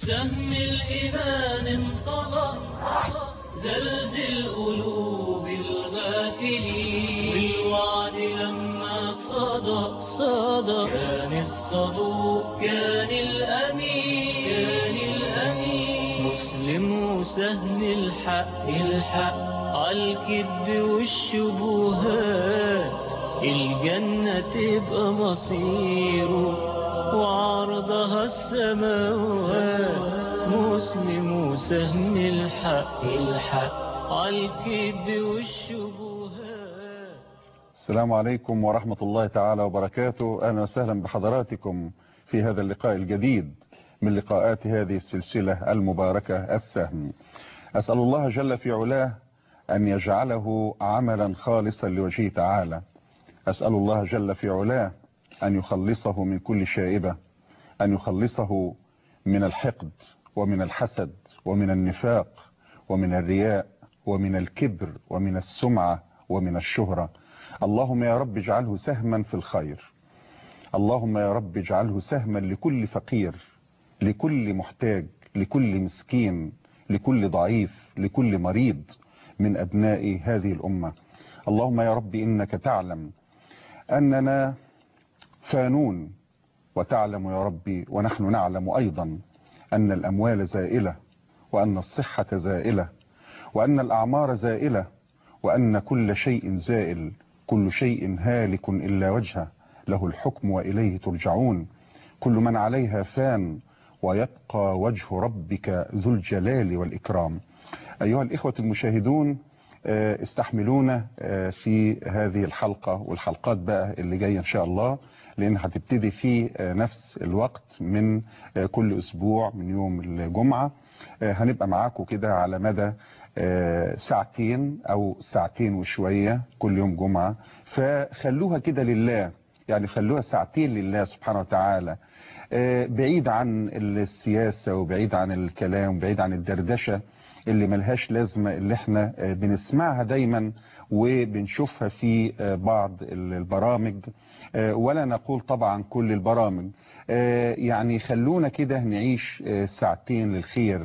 سهم الإيمان انطلق زلزل قلوب الغافلين بالوعد لما صدق صدق كان الصدوق كان الأمين كان الأمين مسلم وسهم الحق الحق عالكذب والشبهات الجنة تبقى مصيره وعرضها السماوات مسلم وسهم الحق الحق عالكذب والشبهات السلام عليكم ورحمة الله تعالى وبركاته أهلا وسهلا بحضراتكم في هذا اللقاء الجديد من لقاءات هذه السلسلة المباركة السهم أسأل الله جل في علاه أن يجعله عملا خالصا لوجهه تعالى أسأل الله جل في علاه أن يخلصه من كل شائبة أن يخلصه من الحقد ومن الحسد ومن النفاق ومن الرياء ومن الكبر ومن السمعة ومن الشهرة اللهم يا رب اجعله سهما في الخير اللهم يا رب اجعله سهما لكل فقير لكل محتاج لكل مسكين لكل ضعيف لكل مريض من أبناء هذه الأمة اللهم يا رب إنك تعلم أننا فانون وتعلم يا ربي ونحن نعلم أيضا أن الأموال زائلة وأن الصحة زائلة وأن الأعمار زائلة وأن كل شيء زائل كل شيء هالك إلا وجهه له الحكم وإليه ترجعون كل من عليها فان ويبقى وجه ربك ذو الجلال والإكرام أيها الإخوة المشاهدون استحملونا في هذه الحلقة والحلقات بقى اللي جاية إن شاء الله لأن هتبتدي في نفس الوقت من كل أسبوع من يوم الجمعة هنبقى معاكم كده على مدى ساعتين أو ساعتين وشوية كل يوم جمعة فخلوها كده لله يعني خلوها ساعتين لله سبحانه وتعالى بعيد عن السياسة وبعيد عن الكلام وبعيد عن الدردشة اللي ملهاش لازمة اللي احنا بنسمعها دايما وبنشوفها في بعض البرامج ولا نقول طبعا كل البرامج يعني خلونا كده نعيش ساعتين للخير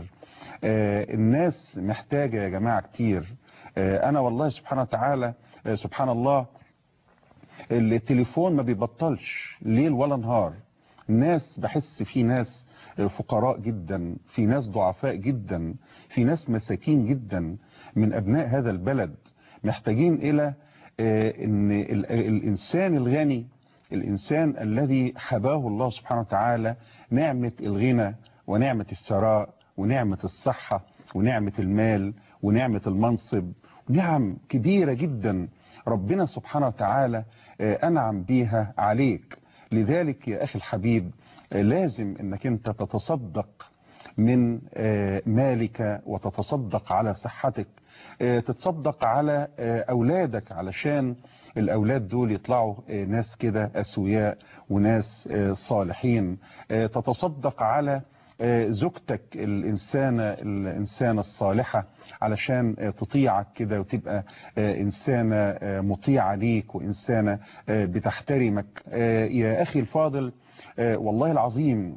الناس محتاجة يا جماعة كتير انا والله سبحانه وتعالى سبحان الله التليفون ما بيبطلش ليل ولا نهار الناس بحس في ناس فقراء جدا في ناس ضعفاء جدا في ناس مساكين جدا من أبناء هذا البلد محتاجين إلى أن الإنسان الغني الإنسان الذي حباه الله سبحانه وتعالى نعمة الغنى ونعمة الثراء ونعمة الصحة ونعمة المال ونعمة المنصب نعم كبيرة جدا ربنا سبحانه وتعالى أنعم بيها عليك لذلك يا أخي الحبيب لازم انك انت تتصدق من مالك وتتصدق على صحتك تتصدق على اولادك علشان الاولاد دول يطلعوا ناس كده اسوياء وناس صالحين تتصدق على زوجتك الإنسانة الإنسانة الصالحة علشان تطيعك كده وتبقى إنسانة مطيعة ليك وإنسانة بتحترمك يا أخي الفاضل والله العظيم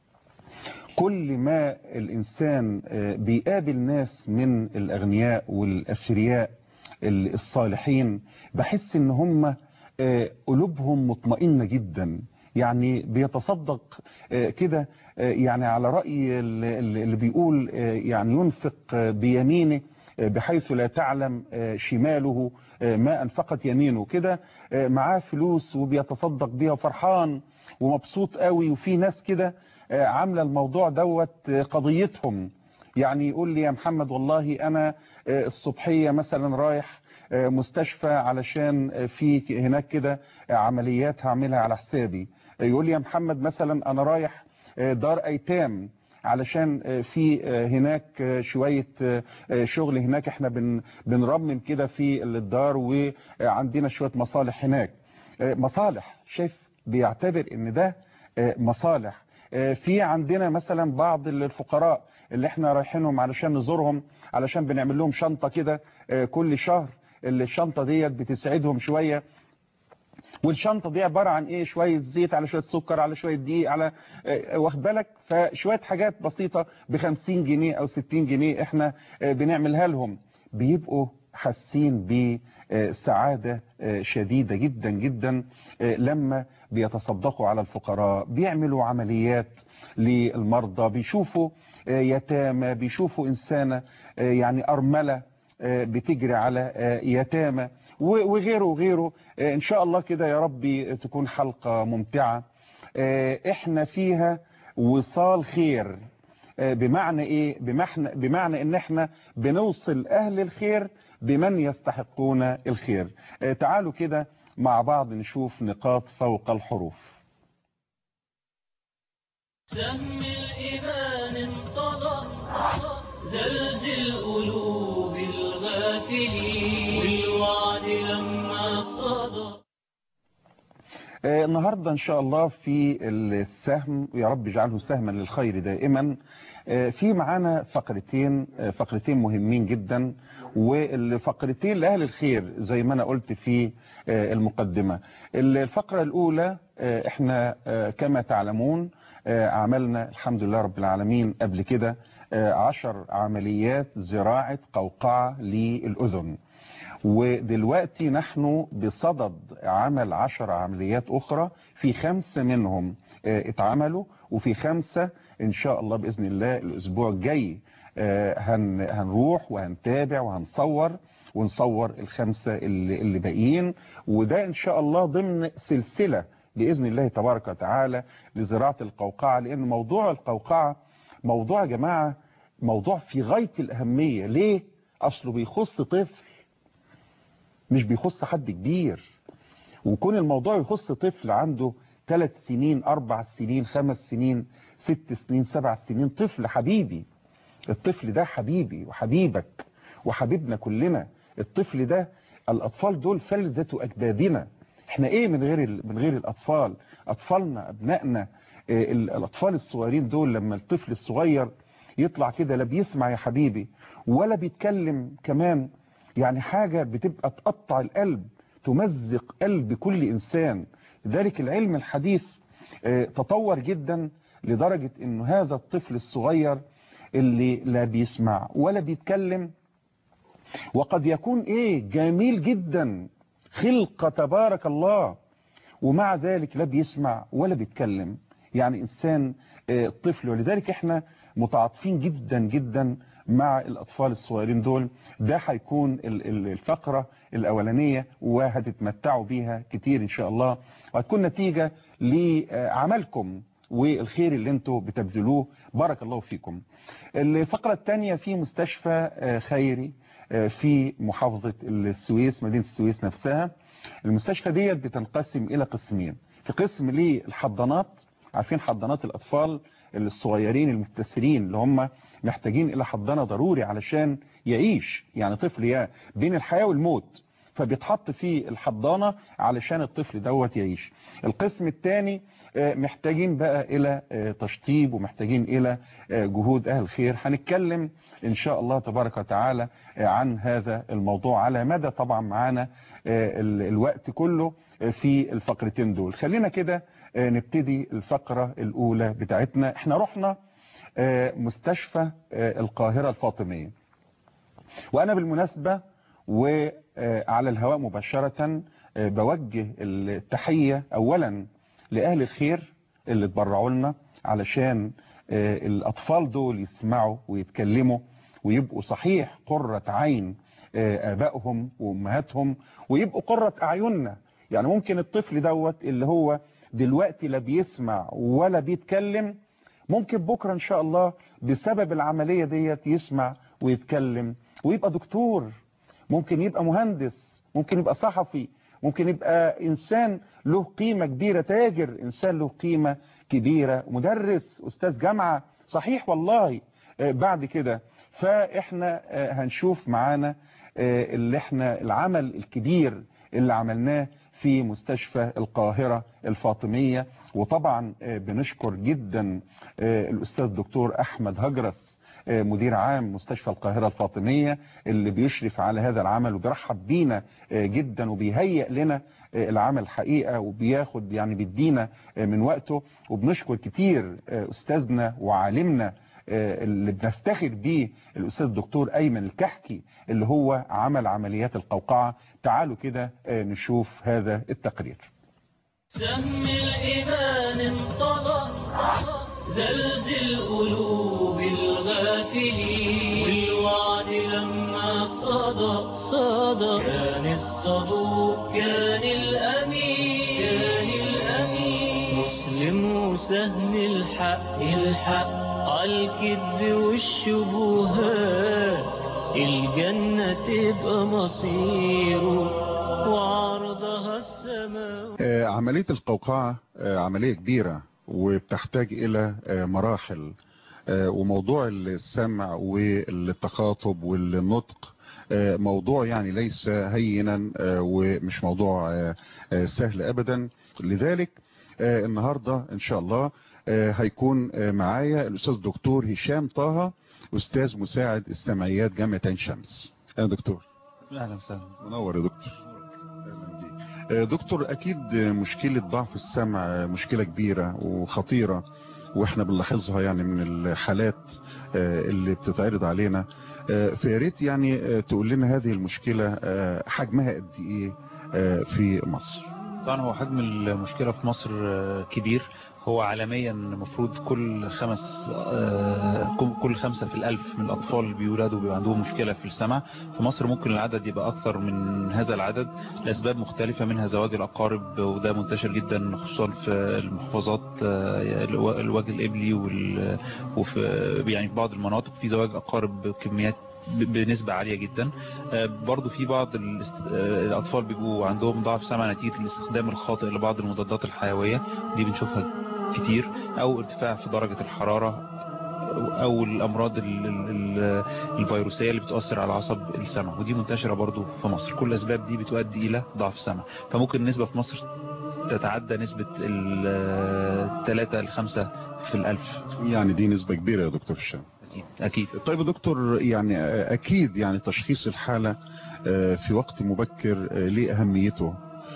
كل ما الإنسان بيقابل ناس من الأغنياء والأثرياء الصالحين بحس إن هم قلوبهم مطمئنة جدا يعني بيتصدق كده يعني على رأي اللي بيقول يعني ينفق بيمينه بحيث لا تعلم شماله ما أنفقت يمينه كده معاه فلوس وبيتصدق بيها فرحان ومبسوط قوي وفي ناس كده عاملة الموضوع دوت قضيتهم يعني يقول لي يا محمد والله أنا الصبحية مثلا رايح مستشفى علشان في هناك كده عمليات هعملها على حسابي يقول لي يا محمد مثلا أنا رايح دار أيتام علشان في هناك شوية شغل هناك احنا بن بنرمم كده في الدار وعندنا شوية مصالح هناك مصالح شايف بيعتبر ان ده مصالح في عندنا مثلا بعض الفقراء اللي احنا رايحينهم علشان نزورهم علشان بنعمل لهم شنطة كده كل شهر الشنطة ديت بتسعدهم شوية والشنطه دي عباره عن ايه شويه زيت على شويه سكر على شويه دقيق على آه، واخد بالك فشويه حاجات بسيطه ب 50 جنيه او 60 جنيه احنا آه، بنعملها لهم بيبقوا حاسين بسعاده آه، شديده جدا جدا آه، لما بيتصدقوا على الفقراء بيعملوا عمليات للمرضى بيشوفوا آه، يتامى بيشوفوا انسانه آه، يعني ارمله آه، بتجري على آه، يتامى و- وغيره وغيره آه، ان شاء الله كده يا ربي تكون حلقة ممتعة آه، احنا فيها وصال خير آه، بمعنى ايه بمعنى, بمعنى ان احنا بنوصل اهل الخير بمن يستحقون الخير آه، تعالوا كده مع بعض نشوف نقاط فوق الحروف سهم الإيمان انطلق زلزل قلوب الغافلين بالوعد لما صدى آه، النهاردة إن شاء الله في السهم يا رب اجعله سهما للخير دائما آه، في معانا فقرتين آه، فقرتين مهمين جدا والفقرتين لأهل الخير زي ما أنا قلت في آه، المقدمة الفقرة الأولى آه، احنا آه، كما تعلمون آه، عملنا الحمد لله رب العالمين قبل كده آه، عشر عمليات زراعة قوقعة للأذن ودلوقتي نحن بصدد عمل عشر عمليات أخرى في خمسة منهم آه، اتعملوا وفي خمسة إن شاء الله بإذن الله الأسبوع الجاي آه، هن هنروح وهنتابع وهنصور ونصور الخمسة اللي, اللي باقيين وده إن شاء الله ضمن سلسلة بإذن الله تبارك وتعالى لزراعة القوقعة لأن موضوع القوقعة موضوع يا جماعة موضوع في غاية الأهمية ليه؟ أصله بيخص طفل مش بيخص حد كبير وكون الموضوع يخص طفل عنده ثلاث سنين أربع سنين خمس سنين ست سنين سبع سنين طفل حبيبي الطفل ده حبيبي وحبيبك وحبيبنا كلنا الطفل ده الأطفال دول فلذة أجدادنا احنا ايه من غير ال- من غير الأطفال أطفالنا أبنائنا آه، ال- الأطفال الصغيرين دول لما الطفل الصغير يطلع كده لا بيسمع يا حبيبي ولا بيتكلم كمان يعني حاجة بتبقى تقطع القلب تمزق قلب كل إنسان لذلك العلم الحديث آه، تطور جدا لدرجة انه هذا الطفل الصغير اللي لا بيسمع ولا بيتكلم وقد يكون ايه جميل جدا خلقة تبارك الله ومع ذلك لا بيسمع ولا بيتكلم يعني انسان آه، طفل ولذلك احنا متعاطفين جدا جدا مع الاطفال الصغيرين دول ده هيكون ال- ال- الفقرة الاولانية وهتتمتعوا بيها كتير ان شاء الله وهتكون نتيجة لعملكم والخير اللي انتوا بتبذلوه بارك الله فيكم الفقرة الثانية في مستشفى آه، خيري آه، في محافظة السويس مدينة السويس نفسها المستشفى ديت بتنقسم إلى قسمين في قسم للحضانات عارفين حضانات الأطفال الصغيرين المبتسرين اللي هم محتاجين إلى حضانة ضروري علشان يعيش يعني طفل يا بين الحياة والموت فبيتحط في الحضانة علشان الطفل دوت يعيش القسم الثاني محتاجين بقى إلى آه، تشطيب ومحتاجين إلى آه، جهود أهل الخير هنتكلم إن شاء الله تبارك وتعالى آه، عن هذا الموضوع على مدى طبعا معانا آه، ال- الوقت كله آه، في الفقرتين دول خلينا كده آه، نبتدي الفقرة الأولى بتاعتنا احنا رحنا آه، مستشفى آه، القاهرة الفاطمية وأنا بالمناسبة وعلى الهواء مباشرة آه، بوجه التحية أولا لأهل الخير اللي اتبرعوا لنا علشان آه، الأطفال دول يسمعوا ويتكلموا ويبقوا صحيح قرة عين آه، آبائهم وأمهاتهم ويبقوا قرة أعيننا يعني ممكن الطفل دوت اللي هو دلوقتي لا بيسمع ولا بيتكلم ممكن بكرة إن شاء الله بسبب العملية ديت يسمع ويتكلم ويبقى دكتور ممكن يبقى مهندس ممكن يبقى صحفي ممكن يبقى إنسان له قيمة كبيرة تاجر إنسان له قيمة كبيرة مدرس أستاذ جامعة صحيح والله آه، بعد كده فإحنا آه، هنشوف معانا آه، اللي احنا العمل الكبير اللي عملناه في مستشفى القاهرة الفاطمية وطبعا آه، بنشكر جدا آه، الأستاذ دكتور أحمد هجرس آه، مدير عام مستشفى القاهرة الفاطمية اللي بيشرف على هذا العمل وبيرحب بينا آه، جدا وبيهيئ لنا آه، العمل حقيقة وبياخد يعني بيدينا آه، من وقته وبنشكر كتير آه، أستاذنا وعالمنا آه، اللي بنفتخر بيه الأستاذ الدكتور أيمن الكحكي اللي هو عمل عمليات القوقعة تعالوا كده آه، نشوف هذا التقرير سهم الإيمان انطلق زلزل قلوب الغافلين والوعد لما صدى صدى كان الصدوق كان الأمين كان الأمين مسلم وسهم الحق الحق عالكذب والشبهات الجنة تبقى مصيره وعرضها السماوات آه، عملية القوقعة آه، عملية كبيرة وبتحتاج إلى آه، مراحل آه، وموضوع السمع والتخاطب والنطق آه، موضوع يعني ليس هينا آه، ومش موضوع آه، آه، سهل أبدا لذلك آه، النهاردة إن شاء الله آه، هيكون آه، معايا الأستاذ دكتور هشام طه أستاذ مساعد السمعيات جامعة عين شمس أنا دكتور اهلا وسهلا منور يا دكتور آه، دكتور اكيد مشكلة ضعف السمع مشكلة كبيرة وخطيرة واحنا بنلاحظها يعني من الحالات آه، اللي بتتعرض علينا آه، فيا ريت يعني آه، تقول لنا هذه المشكلة آه، حجمها قد ايه آه، في مصر طبعا هو حجم المشكلة في مصر آه، كبير هو عالميا المفروض كل خمس آه، كل- كل خمسة في الألف من الأطفال اللي بيولادوا بيبقى عندهم مشكلة في السمع في مصر ممكن العدد يبقى أكثر من هذا العدد لأسباب مختلفة منها زواج الأقارب وده منتشر جدا خصوصا في المحافظات آه، الو- الوجه الإبلي وال- وفي يعني في بعض المناطق في زواج أقارب بكميات ب- بنسبة عالية جدا آه، برضو في بعض الاست- آه، الأطفال بيبقوا عندهم ضعف سمع نتيجة الاستخدام الخاطئ لبعض المضادات الحيوية دي بنشوفها كتير أو ارتفاع في درجة الحرارة أو الأمراض ال- ال- ال- الفيروسية اللي بتؤثر على عصب السمع ودي منتشرة برضو في مصر كل الأسباب دي بتؤدي إلى ضعف سمع فممكن النسبة في مصر تتعدى نسبة الثلاثة الخمسة في الألف يعني دي نسبة كبيرة يا دكتور هشام أكيد أكيد طيب يا دكتور يعني آه، اكيد يعني تشخيص الحالة آه، في وقت مبكر آه، ليه اهميته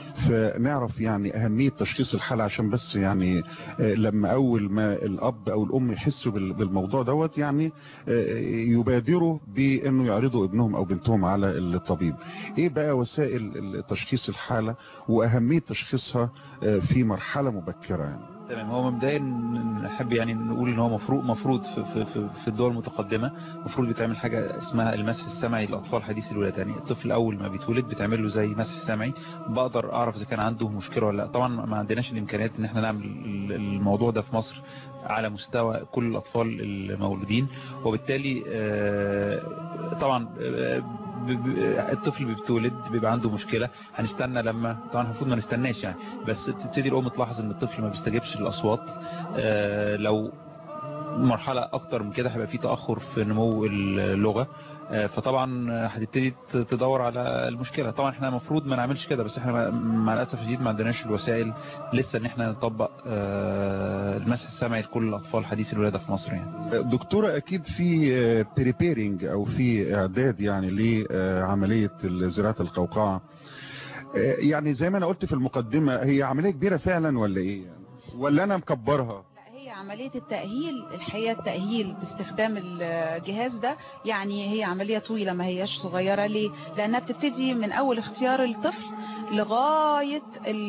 فنعرف يعني اهمية تشخيص الحالة عشان بس يعني آه، لما اول ما الاب او الام يحسوا بال- بالموضوع دوت يعني آه، يبادروا بانه يعرضوا ابنهم او بنتهم على الطبيب ايه بقى وسائل تشخيص الحالة واهمية تشخيصها آه، في مرحلة مبكرة يعني تمام هو مبدئيا نحب يعني نقول ان هو مفروض مفروض في في في, في الدول المتقدمه مفروض بيتعمل حاجه اسمها المسح السمعي للاطفال حديث الولاده يعني الطفل اول ما بيتولد بيتعمل له زي مسح سمعي بقدر اعرف اذا كان عنده مشكله ولا لا طبعا ما عندناش الامكانيات ان احنا نعمل ال- الموضوع ده في مصر على مستوى كل الاطفال المولودين وبالتالي آه، طبعا آه، ب- ب- الطفل بيتولد بيبقى عنده مشكله هنستنى لما طبعا المفروض ما نستناش يعني بس تبتدي الام تلاحظ ان الطفل ما بيستجيبش للاصوات آه، لو مرحلة أكتر من كده هيبقى في تأخر في نمو اللغة آه، فطبعا هتبتدي ت- تدور على المشكلة طبعا احنا المفروض ما نعملش كده بس احنا مع- مع الأسف الشديد ما عندناش الوسائل لسه ان احنا نطبق آه، المسح السمعي لكل الأطفال حديث الولادة في مصر يعني دكتورة اكيد في بريبيرنج او في اعداد يعني لعملية زراعة القوقعة آه، يعني زي ما انا قلت في المقدمة هي عملية كبيرة فعلا ولا ايه ولا انا مكبرها لا هي عملية التأهيل الحقيقة التأهيل باستخدام الجهاز ده يعني هي عملية طويلة ما هياش صغيرة ليه لأنها بتبتدي من أول اختيار الطفل لغاية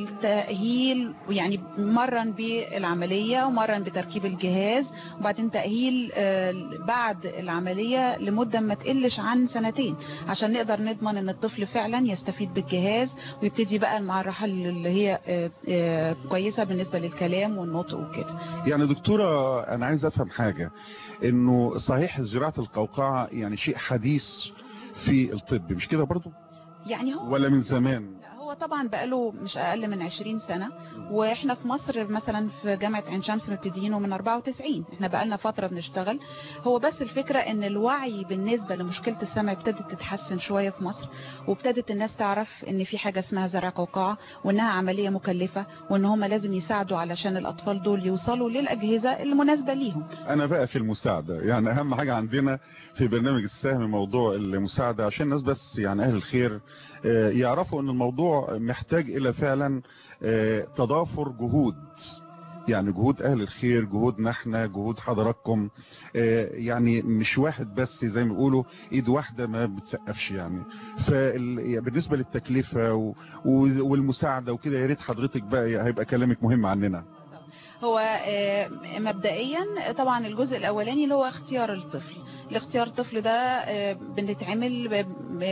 التأهيل يعني مرن بالعملية ومرن بتركيب الجهاز وبعدين تأهيل آه، بعد العملية لمدة ما تقلش عن سنتين عشان نقدر نضمن ان الطفل فعلا يستفيد بالجهاز ويبتدي بقى المراحل اللي هي آه، آه، كويسة بالنسبة للكلام والنطق وكده يعني دكتورة انا عايز افهم حاجة انه صحيح زراعة القوقعة يعني شيء حديث في الطب مش كده برضو يعني هو ولا من زمان لا، هو هو طبعا بقاله مش اقل من 20 سنة واحنا في مصر مثلا في جامعة عين شمس مبتدئينه من 94 احنا بقالنا فترة بنشتغل هو بس الفكرة ان الوعي بالنسبة لمشكلة السمع ابتدت تتحسن شوية في مصر وابتدت الناس تعرف ان في حاجة اسمها زرع قوقعة وانها عملية مكلفة وان هم لازم يساعدوا علشان الاطفال دول يوصلوا للاجهزة المناسبة ليهم انا بقى في المساعدة يعني اهم حاجة عندنا في برنامج السهم موضوع المساعدة عشان الناس بس يعني اهل الخير آه، يعرفوا ان الموضوع محتاج الى فعلا آه، تضافر جهود يعني جهود اهل الخير جهودنا احنا جهود حضراتكم آه، يعني مش واحد بس زي ما بيقولوا ايد واحده ما بتسقفش يعني فبالنسبه للتكلفه و- و- والمساعده وكده يا ريت حضرتك بقى هيبقى كلامك مهم عننا هو آه، مبدئيا طبعا الجزء الاولاني اللي هو اختيار الطفل الاختيار الطفل ده آه، بنتعمل ب-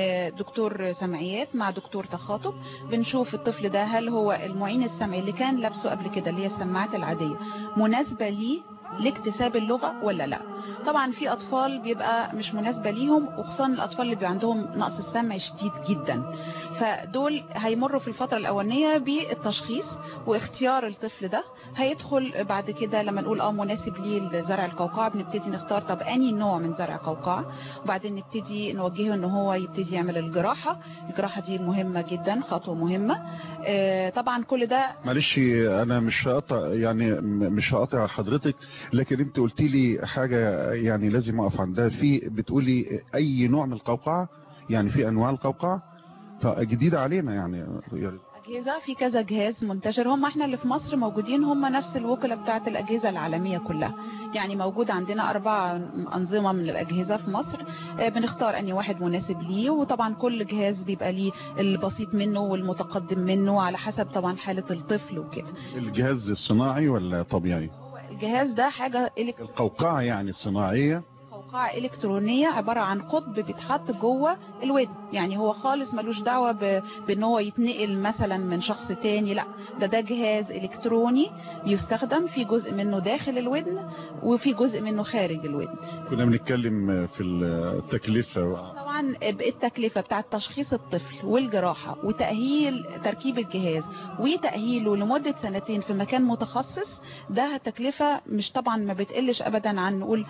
بدكتور سمعيات مع دكتور تخاطب بنشوف الطفل ده هل هو المعين السمعي اللي كان لابسه قبل كده اللي هي السماعات العادية مناسبة ليه لاكتساب اللغة ولا لا طبعا في اطفال بيبقى مش مناسبة ليهم وخصوصا الاطفال اللي بيبقى عندهم نقص السمع شديد جدا فدول هيمروا في الفترة الاولانية بالتشخيص واختيار الطفل ده هيدخل بعد كده لما نقول اه مناسب ليه لزرع القوقعة بنبتدي نختار طب اني نوع من زرع قوقعة وبعدين نبتدي نوجهه ان هو يبتدي يعمل الجراحة الجراحة دي مهمة جدا خطوة مهمة آه، طبعا كل ده معلش انا مش هقطع يعني م- مش هقطع حضرتك لكن انت قلت لي حاجه يعني لازم اقف عندها في بتقولي اي نوع من القوقعه يعني في انواع القوقعه فجديده علينا يعني يا ريت. أجهزة في كذا جهاز منتشر هم احنا اللي في مصر موجودين هم نفس الوكلاء بتاعة الأجهزة العالمية كلها يعني موجود عندنا أربع أنظمة من الأجهزة في مصر آه، بنختار أني واحد مناسب ليه وطبعا كل جهاز بيبقى ليه البسيط منه والمتقدم منه على حسب طبعا حالة الطفل وكده الجهاز الصناعي ولا طبيعي الجهاز ده حاجة إلكترونية القوقعه يعني صناعيه قوقعة إلكترونية عبارة عن قطب بيتحط جوه الودن يعني هو خالص ملوش دعوة ب- بان هو يتنقل مثلا من شخص تاني لا ده ده جهاز إلكتروني بيستخدم في جزء منه داخل الودن وفي جزء منه خارج الودن كنا بنتكلم في التكلفه طبعا التكلفة بتاعة تشخيص الطفل والجراحة وتأهيل تركيب الجهاز وتأهيله لمدة سنتين في مكان متخصص ده تكلفة مش طبعا ما بتقلش أبدا عن نقول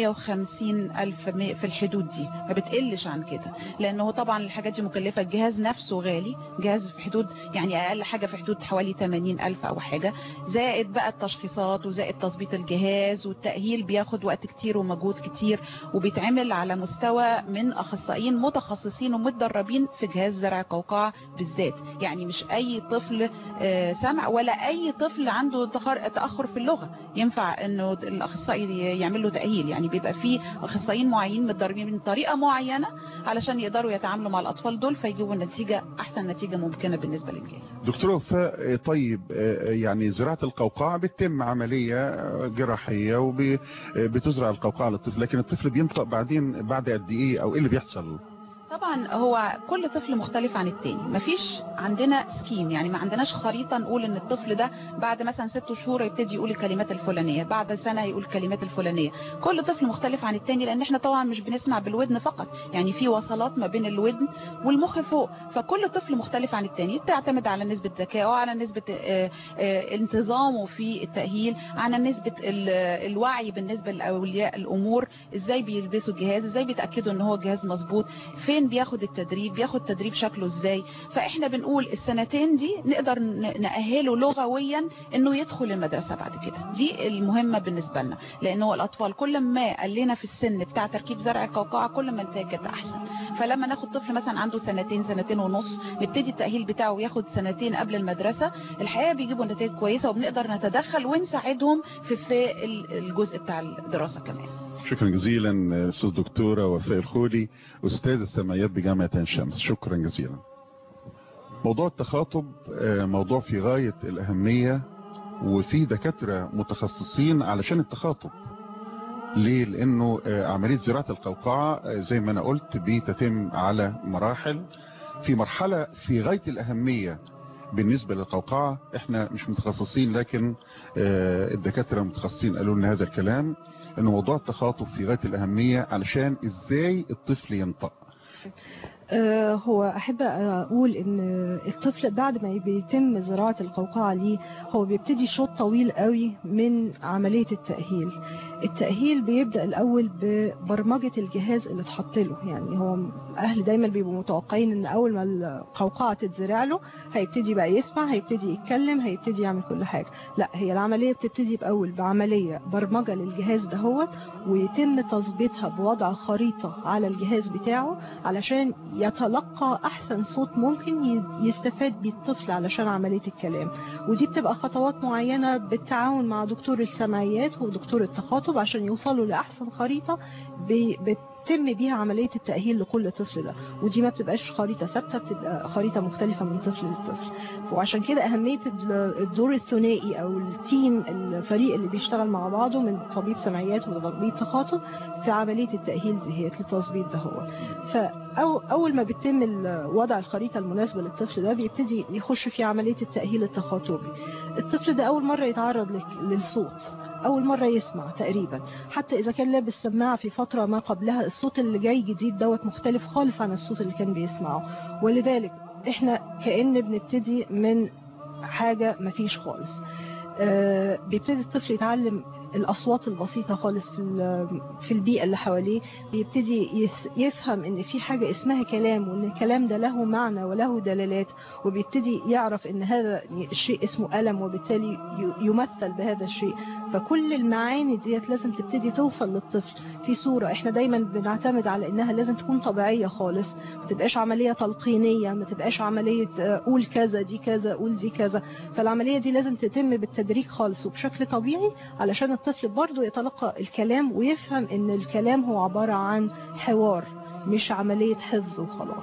150 ألف مي- في الحدود دي ما بتقلش عن كده لأنه طبعا الحاجات دي مكلفة الجهاز نفسه غالي جهاز في حدود يعني أقل حاجة في حدود حوالي 80 ألف أو حاجة زائد بقى التشخيصات وزائد تظبيط الجهاز والتأهيل بياخد وقت كتير ومجهود كتير وبيتعمل على مستوى من أخصائيين متخصصين ومتدربين في جهاز زرع القوقعة بالذات يعني مش أي طفل آه، سمع ولا أي طفل عنده تخر- تأخر في اللغة ينفع أنه الأخصائي يعمل له تأهيل يعني بيبقى فيه أخصائيين معينين متدربين من طريقة معينة علشان يقدروا يتعاملوا مع الأطفال دول فيجيبوا النتيجة أحسن نتيجة ممكنة بالنسبة للجهاز دكتورة وفاء طيب آه، يعني زراعة القوقعة بتتم عملية آه، جراحية وبتزرع القوقعة للطفل لكن الطفل بينطق بعدين بعد قد ايه او ايه اللي بيحصل طبعا هو كل طفل مختلف عن التاني مفيش عندنا سكيم يعني ما عندناش خريطة نقول ان الطفل ده بعد مثلا ست شهور يبتدي يقول الكلمات الفلانية بعد سنة يقول الكلمات الفلانية كل طفل مختلف عن التاني لان احنا طبعا مش بنسمع بالودن فقط يعني في وصلات ما بين الودن والمخ فوق فكل طفل مختلف عن التاني بتعتمد على نسبة ذكائه على نسبة آه، آه، انتظامه في التأهيل على نسبة ال- الوعي بالنسبة لأولياء الأمور ازاي بيلبسوا الجهاز ازاي بيتأكدوا ان هو جهاز مظبوط فين بياخد التدريب بياخد تدريب شكله ازاي فاحنا بنقول السنتين دي نقدر ن- نأهله لغويا انه يدخل المدرسة بعد كده دي المهمة بالنسبة لنا لانه الاطفال كل ما قلنا في السن بتاع تركيب زرع القوقعة كل ما النتائج كانت احسن فلما ناخد طفل مثلا عنده سنتين سنتين ونص نبتدي التأهيل بتاعه ياخد سنتين قبل المدرسة الحقيقة بيجيبوا نتائج كويسة وبنقدر نتدخل ونساعدهم في في ال- الجزء بتاع الدراسة كمان شكرا جزيلا استاذ دكتورة وفاء الخولي استاذ السمعيات بجامعة عين شمس شكرا جزيلا موضوع التخاطب آه، موضوع في غاية الأهمية وفي دكاترة متخصصين علشان التخاطب ليه لأنه آه، عملية زراعة القوقعة آه، زي ما أنا قلت بتتم على مراحل في مرحلة في غاية الأهمية بالنسبة للقوقعة احنا مش متخصصين لكن آه، الدكاترة المتخصصين قالوا لنا هذا الكلام ان موضوع التخاطب في غاية الاهمية علشان ازاي الطفل ينطق آه، هو أحب أقول إن الطفل بعد ما بيتم زراعة القوقعة ليه هو بيبتدي شوط طويل قوي من عملية التأهيل التأهيل بيبدأ الأول ببرمجة الجهاز اللي اتحط له يعني هو أهل دايما بيبقوا متوقعين إن أول ما القوقعة تتزرع له هيبتدي بقى يسمع هيبتدي يتكلم هيبتدي يعمل كل حاجة لا هي العملية بتبتدي بأول بعملية برمجة للجهاز دهوت ويتم تظبيطها بوضع خريطة على الجهاز بتاعه علشان يتلقى أحسن صوت ممكن ي- يستفاد بيه الطفل علشان عملية الكلام ودي بتبقى خطوات معينة بالتعاون مع دكتور السمعيات ودكتور التخاطب عشان يوصلوا لأحسن خريطة بي- بتتم بيها عملية التأهيل لكل طفل ده ودي ما بتبقاش خريطة ثابتة بتبقى خريطة مختلفة من طفل لطفل وعشان كده أهمية ال- الدور الثنائي أو التيم الفريق اللي بيشتغل مع بعضه من طبيب سمعيات وطبيب تخاطب في عملية التأهيل دهيت للتظبيط ده هو فأو أول ما بيتم ال- وضع الخريطة المناسبة للطفل ده بيبتدي يخش في عملية التأهيل التخاطبي الطفل ده أول مرة يتعرض لك- للصوت أول مرة يسمع تقريبا حتى إذا كان لابس سماعة في فترة ما قبلها الصوت اللي جاي جديد دوت مختلف خالص عن الصوت اللي كان بيسمعه ولذلك إحنا كأن بنبتدي من حاجة مفيش خالص آه، بيبتدي الطفل يتعلم الأصوات البسيطة خالص في ال- في البيئة اللي حواليه بيبتدي يس- يفهم إن في حاجة اسمها كلام وإن الكلام ده له معنى وله دلالات وبيبتدي يعرف إن هذا الشيء اسمه ألم وبالتالي ي- يمثل بهذا الشيء فكل المعاني ديت لازم تبتدي توصل للطفل في صورة احنا دايما بنعتمد على انها لازم تكون طبيعية خالص ما تبقاش عملية تلقينية ما تبقاش عملية آه، قول كذا دي كذا قول دي كذا فالعملية دي لازم تتم بالتدريج خالص وبشكل طبيعي علشان الطفل برضه يتلقى الكلام ويفهم ان الكلام هو عبارة عن حوار مش عملية حفظ وخلاص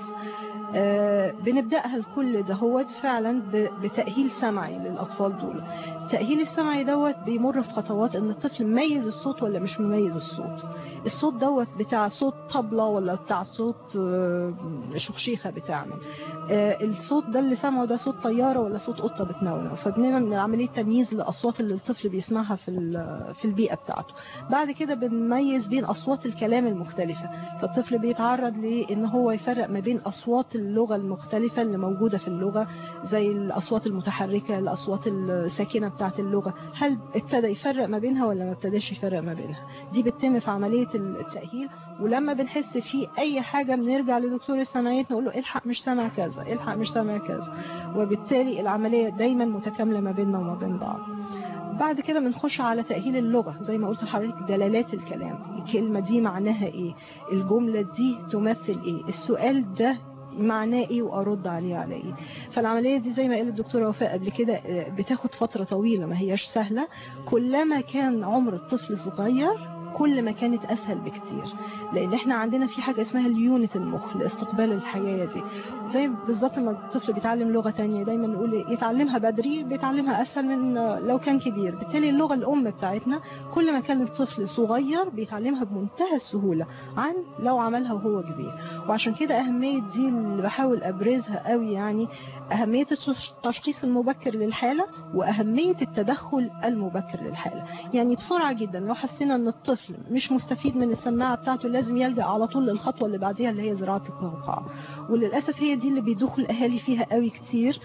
آه، بنبدأها الكل دهوت فعلا ب- بتأهيل سمعي للأطفال دول التأهيل السمعي دوت بيمر في خطوات ان الطفل مميز الصوت ولا مش مميز الصوت الصوت دوت بتاع صوت طبلة ولا بتاع صوت آه، شخشيخة بتعمل آه، الصوت ده اللي سمعه ده صوت طيارة ولا صوت قطة بتنونو فبنعمل عملية تمييز للأصوات اللي الطفل بيسمعها في ال- في البيئة بتاعته بعد كده بنميز بين أصوات الكلام المختلفة فالطفل بيتعرض لأن هو يفرق ما بين أصوات اللغة المختلفة اللي موجودة في اللغة زي الأصوات المتحركة الأصوات الساكنة بتاعت اللغة هل ابتدى يفرق ما بينها ولا ما ابتداش يفرق ما بينها دي بتتم في عملية التأهيل ولما بنحس في أي حاجة بنرجع لدكتور السمعيات نقول له الحق مش سامع كذا الحق مش سامع كذا وبالتالي العملية دايما متكاملة ما بيننا وما بين بعض بعد كده بنخش على تأهيل اللغة زي ما قلت لحضرتك دلالات الكلام الكلمة دي معناها ايه الجملة دي تمثل ايه السؤال ده معناه ايه وارد عليه على ايه فالعمليه دي زي ما قال الدكتوره وفاء قبل كده آه، بتاخد فتره طويله ما هياش سهله كلما كان عمر الطفل صغير كل ما كانت اسهل بكتير لان احنا عندنا في حاجه اسمها اليونت المخ لاستقبال الحياه دي زي بالظبط لما الطفل بيتعلم لغه تانية دايما نقول إيه، يتعلمها بدري بيتعلمها اسهل من آه، لو كان كبير بالتالي اللغه الام بتاعتنا كل ما كان الطفل صغير بيتعلمها بمنتهى السهوله عن لو عملها وهو كبير وعشان كده أهمية دي اللي بحاول أبرزها قوي يعني أهمية التشخيص المبكر للحالة وأهمية التدخل المبكر للحالة يعني بسرعة جدا لو حسينا أن الطفل مش مستفيد من السماعة بتاعته لازم يلجأ على طول للخطوة اللي بعديها اللي هي زراعة القوقعة وللأسف هي دي اللي بيدخل الأهالي فيها قوي كتير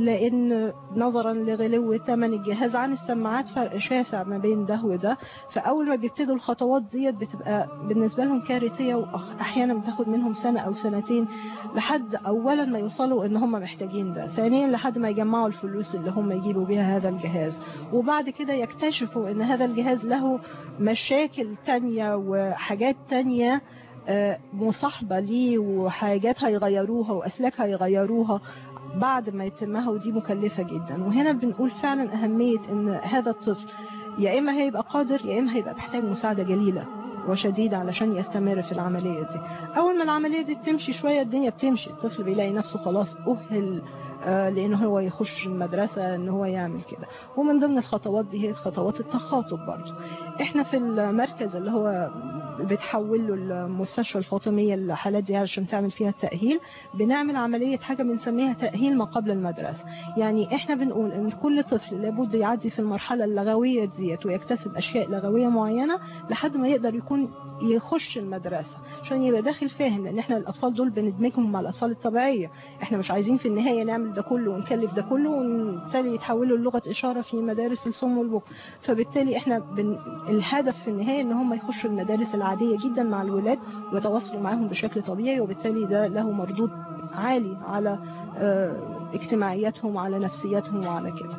لأن نظرا لغلو ثمن الجهاز عن السماعات فرق شاسع ما بين ده وده فأول ما بيبتدوا الخطوات ديت بتبقى بالنسبة لهم كارثية وأحيانا بتاخد منهم سنة أو سنتين لحد أولا ما يوصلوا إن هم محتاجين ده ثانيا لحد ما يجمعوا الفلوس اللي هم يجيبوا بيها هذا الجهاز وبعد كده يكتشفوا إن هذا الجهاز له مشاكل تانية وحاجات تانية آه، مصاحبة ليه وحاجات هيغيروها وأسلاك هيغيروها بعد ما يتمها ودي مكلفة جدا وهنا بنقول فعلا أهمية إن هذا الطفل يا إما هيبقى قادر يا إما هيبقى محتاج مساعدة جليلة وشديدة علشان يستمر في العملية دي أول ما العملية دي تمشي شوية الدنيا بتمشي الطفل بيلاقي نفسه خلاص أهل آه، لان هو يخش المدرسه ان هو يعمل كده ومن ضمن الخطوات دي هي خطوات التخاطب برضه احنا في المركز اللي هو بتحول له المستشفى الفاطميه الحالات دي عشان تعمل فيها التاهيل بنعمل عمليه حاجه بنسميها تاهيل ما قبل المدرسه يعني احنا بنقول ان كل طفل لابد يعدي في المرحله اللغويه ديت ويكتسب اشياء لغويه معينه لحد ما يقدر يكون يخش المدرسه عشان يبقى داخل فاهم لان احنا الاطفال دول بندمجهم مع الاطفال الطبيعيه احنا مش عايزين في النهايه نعمل ده كله ونكلف ده كله وبالتالي يتحولوا للغه اشاره في مدارس الصم والبكم فبالتالي احنا بن... الهدف في النهايه ان هم يخشوا المدارس العاديه جدا مع الولاد ويتواصلوا معاهم بشكل طبيعي وبالتالي ده له مردود عالي على آه، اجتماعياتهم وعلى نفسياتهم وعلى كده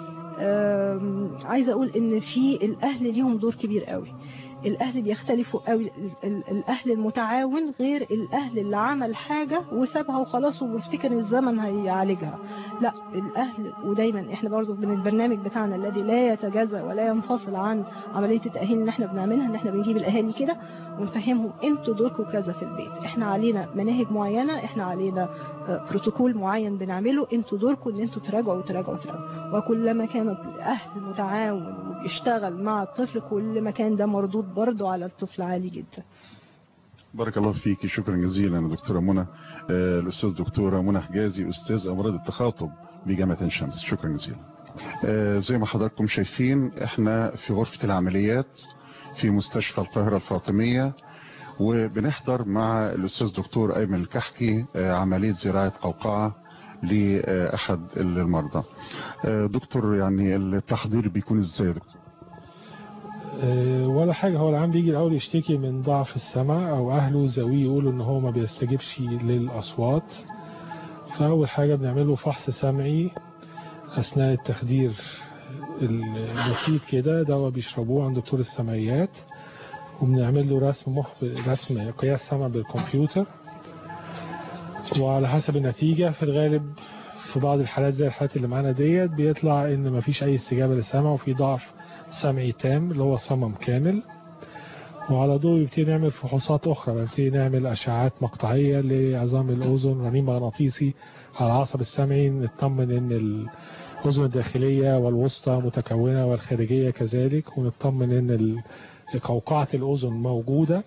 آم، عايزه اقول ان في الاهل ليهم دور كبير قوي الاهل بيختلفوا قوي ال- ال- الاهل المتعاون غير الاهل اللي عمل حاجه وسابها وخلاص وبيفتكر الزمن هيعالجها لا الاهل ودايما احنا برضو من البرنامج بتاعنا الذي لا يتجزا ولا ينفصل عن عمليه التاهيل اللي احنا بنعملها ان احنا بنجيب الاهالي كده ونفهمهم انتوا دوركم كذا في البيت احنا علينا مناهج معينه احنا علينا آه، بروتوكول معين بنعمله انتوا دوركم ان انتوا تراجعوا وتراجعوا وتراجعوا وكلما كان الاهل متعاون وبيشتغل مع الطفل كل ما كان ده مردود برضه على الطفل عالي جدا بارك الله فيك شكرا جزيلا يا دكتورة منى آه، الأستاذ دكتورة منى حجازي أستاذ أمراض التخاطب بجامعة عين شمس شكرا جزيلا آه، زي ما حضراتكم شايفين احنا في غرفة العمليات في مستشفى القاهرة الفاطمية وبنحضر مع الأستاذ دكتور أيمن الكحكي آه، عملية زراعة قوقعة لأحد المرضى آه، دكتور يعني التحضير بيكون ازاي يا دكتور آه، ولا حاجة هو العام بيجي الأول يشتكي من ضعف السمع أو أهله زاويه يقولوا إن هو ما بيستجيبش للأصوات فأول حاجة بنعمله فحص سمعي أثناء التخدير البسيط كده دواء بيشربوه عند دكتور السمعيات وبنعمل له رسم مخ رسم قياس سمع بالكمبيوتر وعلى حسب النتيجة في الغالب في بعض الحالات زي الحالات اللي معانا ديت بيطلع ان مفيش اي استجابة للسمع وفي ضعف سمعي تام اللي هو صمم كامل وعلى ضوء يبتدي نعمل فحوصات اخرى بنبتدي نعمل اشعاعات مقطعية لعظام الاذن رنين مغناطيسي على العصب السمعي نطمن ان الاذن الداخلية والوسطى متكونة والخارجية كذلك ونطمن ان ال- قوقعة الاذن موجودة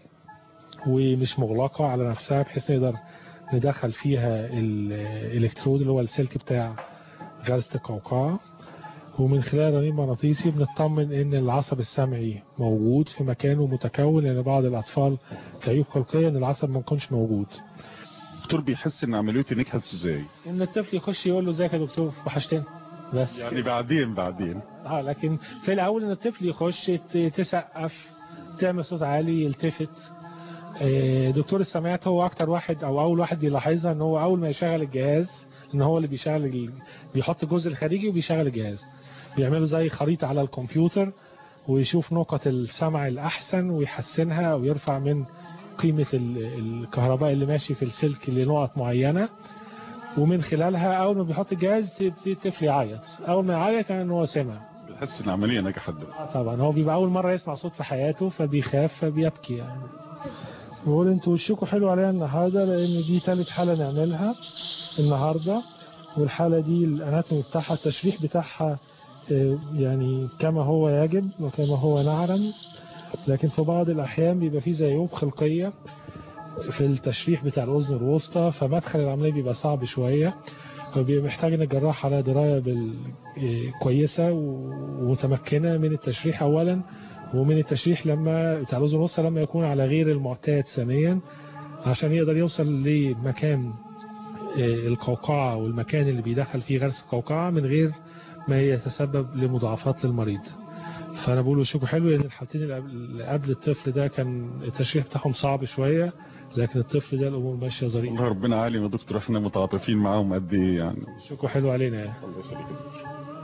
ومش مغلقة على نفسها بحيث نقدر ندخل فيها الالكترود اللي هو السلك بتاع غازة القوقعة ومن خلال رنين مغناطيسي بنطمن ان العصب السمعي موجود في مكانه متكون لان بعض الاطفال كعيوب خلقيه ان العصب ما يكونش موجود الدكتور بيحس ان عمليته نجحت ازاي ان الطفل يخش يقول له ازيك يا دكتور وحشتني بس يعني بعدين بعدين اه لكن في الاول ان الطفل يخش ت- تسقف تعمل صوت عالي يلتفت آه، دكتور السمعيات هو اكتر واحد او اول واحد بيلاحظها ان هو اول ما يشغل الجهاز ان هو اللي بيشغل ال- بيحط الجزء الخارجي وبيشغل الجهاز بيعملوا زي خريطة على الكمبيوتر ويشوف نقط السمع الاحسن ويحسنها او يرفع من قيمة ال- الكهرباء اللي ماشي في السلك لنقط معينة ومن خلالها اول ما بيحط الجهاز تبتدي الطفل يعيط اول ما يعيط يعني ان هو سمع بتحس ان العمليه نجحت دلوقتي آه طبعا هو بيبقى اول مره يسمع صوت في حياته فبيخاف فبيبكي يعني بقول انتوا وشكوا حلو عليها النهارده لان دي ثالث حاله نعملها النهارده والحاله دي الاناتومي بتاعها التشريح بتاعها آه، يعني كما هو يجب وكما هو نعلم لكن في بعض الاحيان بيبقى فيه زي عيوب خلقيه في التشريح بتاع الاذن الوسطى فمدخل العمليه بيبقى صعب شويه فبيبقى محتاج ان الجراح على درايه بال... إيه، كويسه ومتمكنه من التشريح اولا ومن التشريح لما بتاع الاذن الوسطى لما يكون على غير المعتاد ثانيا عشان يقدر يوصل لمكان إيه، القوقعه والمكان اللي بيدخل فيه غرس القوقعه من غير ما يتسبب لمضاعفات للمريض فانا بقول وشكوا حلو لان الحالتين اللي قبل- اللي قبل الطفل ده كان التشريح بتاعهم صعب شويه لكن الطفل ده الامور ماشيه ظريفه والله ربنا عالم يا دكتور احنا متعاطفين معاهم قد ايه يعني شكوا حلو علينا يعني الله يخليك يا دكتور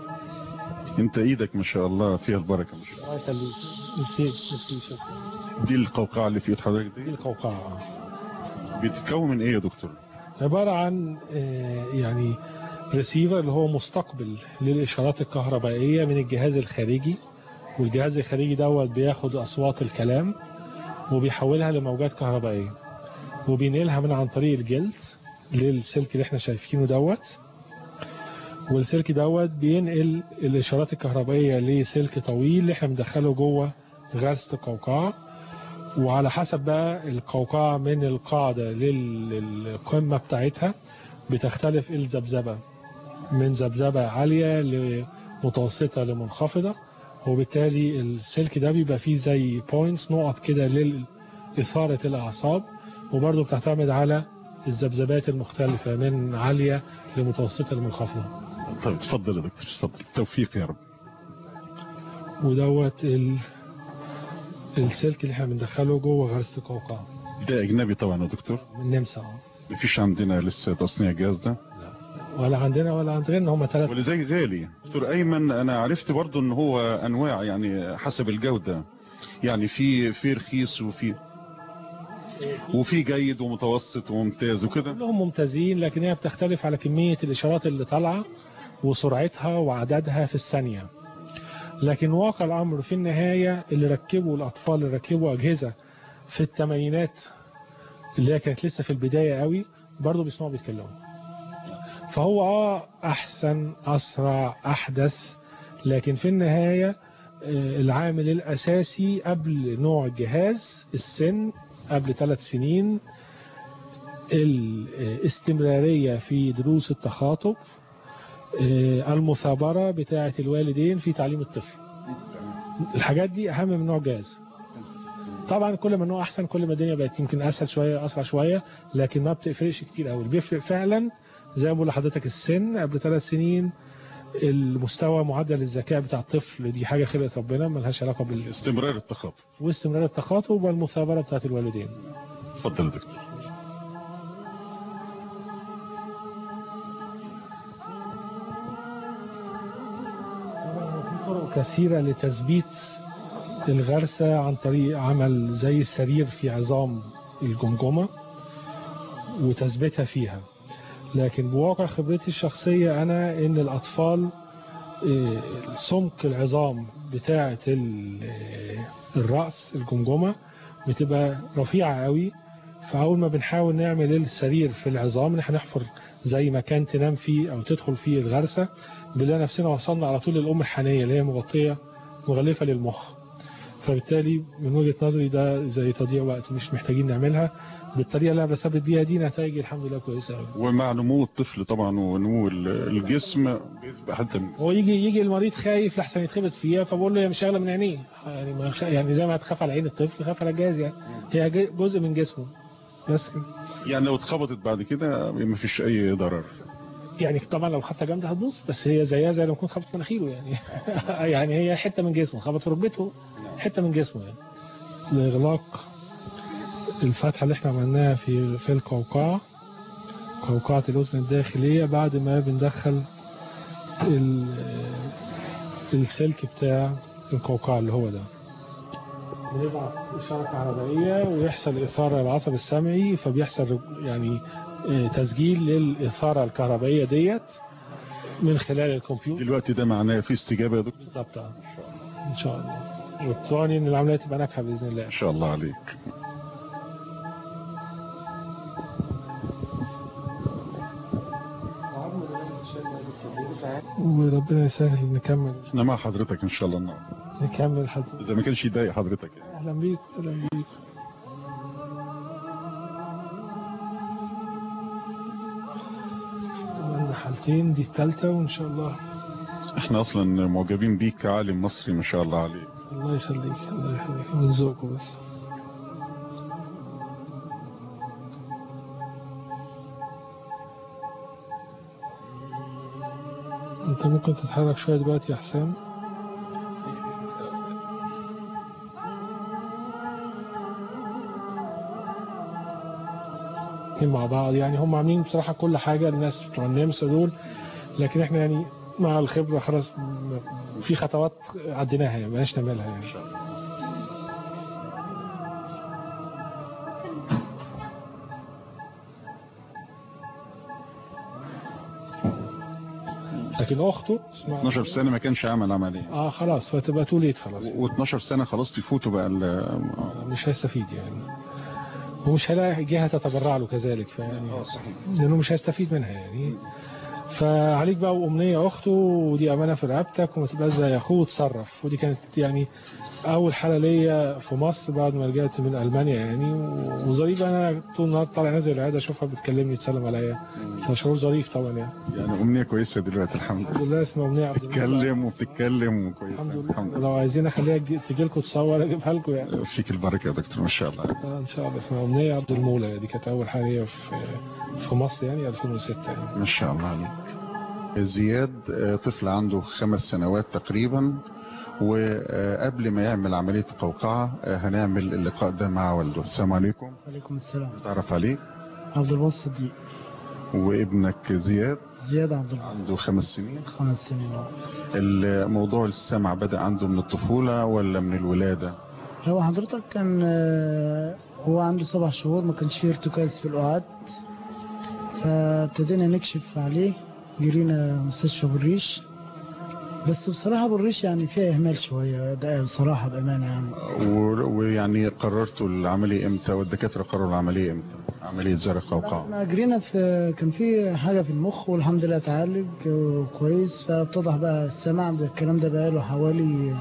انت ايدك ما شاء الله فيها البركه ما شاء الله الله يخليك ميرسي ميرسي شكرا دي القوقعه اللي في ايد حضرتك دي دي القوقعه بتتكون من ايه يا دكتور عبارة عن آه، يعني ريسيفر اللي هو مستقبل للإشارات الكهربائية من الجهاز الخارجي والجهاز الخارجي دوت بياخد أصوات الكلام وبيحولها لموجات كهربائية وبينقلها من عن طريق الجلد للسلك اللي احنا شايفينه دوت والسلك دوت بينقل الاشارات الكهربائيه لسلك طويل اللي احنا بندخله جوه غرزه القوقعه وعلى حسب بقى القوقعه من القاعده للقمه بتاعتها بتختلف الذبذبه من ذبذبه عاليه لمتوسطه لمنخفضه وبالتالي السلك ده بيبقى فيه زي بوينتس نقط كده لإثارة الأعصاب وبرضه بتعتمد على الذبذبات المختلفة من عالية لمتوسطة لمنخفضة طيب اتفضل يا دكتور اتفضل التوفيق يا رب ودوت ال... السلك اللي احنا بندخله جوه غرزة القوقعة ده اجنبي طبعا يا دكتور من النمسا مفيش عندنا لسه تصنيع الجهاز ده ولا عندنا ولا عند غيرنا هم ثلاثة ولذلك غالي دكتور ايمن انا عرفت برضو ان هو انواع يعني حسب الجودة يعني في في رخيص وفي وفي جيد ومتوسط وممتاز وكده كلهم ممتازين لكن هي بتختلف على كمية الإشارات اللي طالعة وسرعتها وعددها في الثانية لكن واقع الأمر في النهاية اللي ركبوا الأطفال اللي ركبوا أجهزة في الثمانينات اللي هي كانت لسه في البداية قوي برضه بيسمعوا بيتكلموا فهو اه احسن اسرع احدث لكن في النهاية آه، العامل الاساسي قبل نوع الجهاز السن قبل ثلاث سنين الاستمرارية في دروس التخاطب آه، المثابرة بتاعة الوالدين في تعليم الطفل الحاجات دي اهم من نوع الجهاز طبعا كل ما النوع احسن كل ما الدنيا بقت يمكن اسهل شويه اسرع شويه لكن ما بتفرقش كتير قوي اللي بيفرق فعلا زي ما بقول لحضرتك السن قبل ثلاث سنين المستوى معدل الذكاء بتاع الطفل دي حاجه خلقه ربنا ملهاش علاقه بال استمرار التخاطب واستمرار التخاطب والمثابره بتاعت الوالدين اتفضل يا دكتور في طرق كثيره لتثبيت الغرسه عن طريق عمل زي السرير في عظام الجمجمه وتثبيتها فيها لكن بواقع خبرتي الشخصية أنا إن الأطفال إيه، سمك العظام بتاعة ال- إيه، الرأس الجمجمة بتبقى رفيعة قوي فأول ما بنحاول نعمل السرير في العظام إن احنا نحفر زي مكان تنام فيه أو تدخل فيه الغرسة بنلاقي نفسنا وصلنا على طول للأم الحنية اللي هي مغطية مغلفة للمخ فبالتالي من وجهة نظري ده زي تضييع وقت مش محتاجين نعملها بالطريقة اللي أنا بثبت بيها دي نتائج الحمد لله كويسة قوي ومع نمو الطفل طبعا ونمو ال- الجسم بيبقى حتى هو يجي يجي المريض خايف لحسن يتخبط فيها فبقول له هي مش شغله من عينيه يعني ما خ- يعني زي ما هتخاف على عين الطفل خاف على الجهاز يعني هي ج- جزء من جسمه بس كده يعني لو اتخبطت بعد كده ما فيش اي ضرر يعني طبعا لو خبطه جامده هتبوظ بس هي زيها زي لو كنت خبطت في مناخيره يعني يعني هي حته من جسمه خبط في ركبته حته من جسمه يعني لاغلاق الفتحه اللي احنا عملناها في في القوقعه قوقعه الاذن الداخليه بعد ما بندخل ال- السلك بتاع القوقعه اللي هو ده بنبعت إشارة كهربائية ويحصل إثارة للعصب السمعي فبيحصل يعني آه، تسجيل للإثارة الكهربائية ديت من خلال الكمبيوتر دلوقتي ده معناه في استجابة يا دكتور بالظبط آه. إن شاء الله والثاني إن العملية تبقى ناجحة بإذن الله ان شاء الله عليك وربنا يسهل نكمل احنا مع حضرتك ان شاء الله النهارده نكمل حضرتك اذا ما كانش يضايق حضرتك يعني. أهلا بيك أهلا بيك عملنا حالتين دي الثالثة وإن شاء الله احنا اصلا معجبين بيك كعالم مصري ما شاء الله عليك الله يخليك الله يخليك من ذوقه بس انت ممكن تتحرك شوية دلوقتي يا حسام اتنين مع بعض يعني هم عاملين بصراحة كل حاجة الناس بتوع النمسا دول لكن احنا يعني مع الخبرة خلاص م- في خطوات عديناها يعني مبقاش نعملها يعني لكن اخته اسمها 12 سنة ما كانش عمل عملية اه خلاص فتبقى توليت خلاص و12 سنة خلاص يفوتوا بقى ال- مش هيستفيد يعني ومش هيلاقي جهة تتبرع له كذلك فيعني لأنه مش هيستفيد منها يعني فعليك بقى وأمنية أخته ودي أمانة في رقبتك وما تبقاش زي أخوه وتصرف ودي كانت يعني أول حالة ليا في مصر بعد ما رجعت من ألمانيا يعني وظريف أنا طول النهار طالع نازل العيادة أشوفها بتكلمني تسلم عليا فشعور ظريف طبعا يعني يعني أمنية كويسة دلوقتي الحمد لله الحمد لله اسمها أمنية عبد المولى. تتكلم وبتتكلم وكويسة الحمد الحمد لله لله لو عايزين أخليها تجي- تجي لكم تصور أجيبها لكم يعني فيك البركة يا دكتور ما شاء الله آه، ان شاء الله اسمها امنيه عبد المولى دي كانت اول حاجه ليا في في مصر يعني 2006 يعني ما شاء الله عليك زياد آه، طفل عنده خمس سنوات تقريبا وقبل ما يعمل عملية قوقعة آه، هنعمل اللقاء ده مع والده السلام عليكم عليكم السلام تعرف عليك عبد الباسط الصديق وابنك زياد زياد عبد الباسط عنده خمس سنين خمس سنين أهو. الموضوع السمع بدأ عنده من الطفولة ولا من الولادة هو حضرتك كان آه، هو عنده سبع شهور ما كانش فيه ارتكاز في القعاد فابتدينا نكشف عليه جرينا مستشفى بالريش بس بصراحة بالريش يعني فيها إهمال شوية ده بصراحة بأمانة يعني و- ويعني قررتوا العملية امتى والدكاترة قرروا العملية امتى عملية زرع قوقعة احنا جرينا في كان في حاجة في المخ والحمد لله اتعالج آه، كويس فاتضح بقى السمع ده الكلام ده بقاله حوالي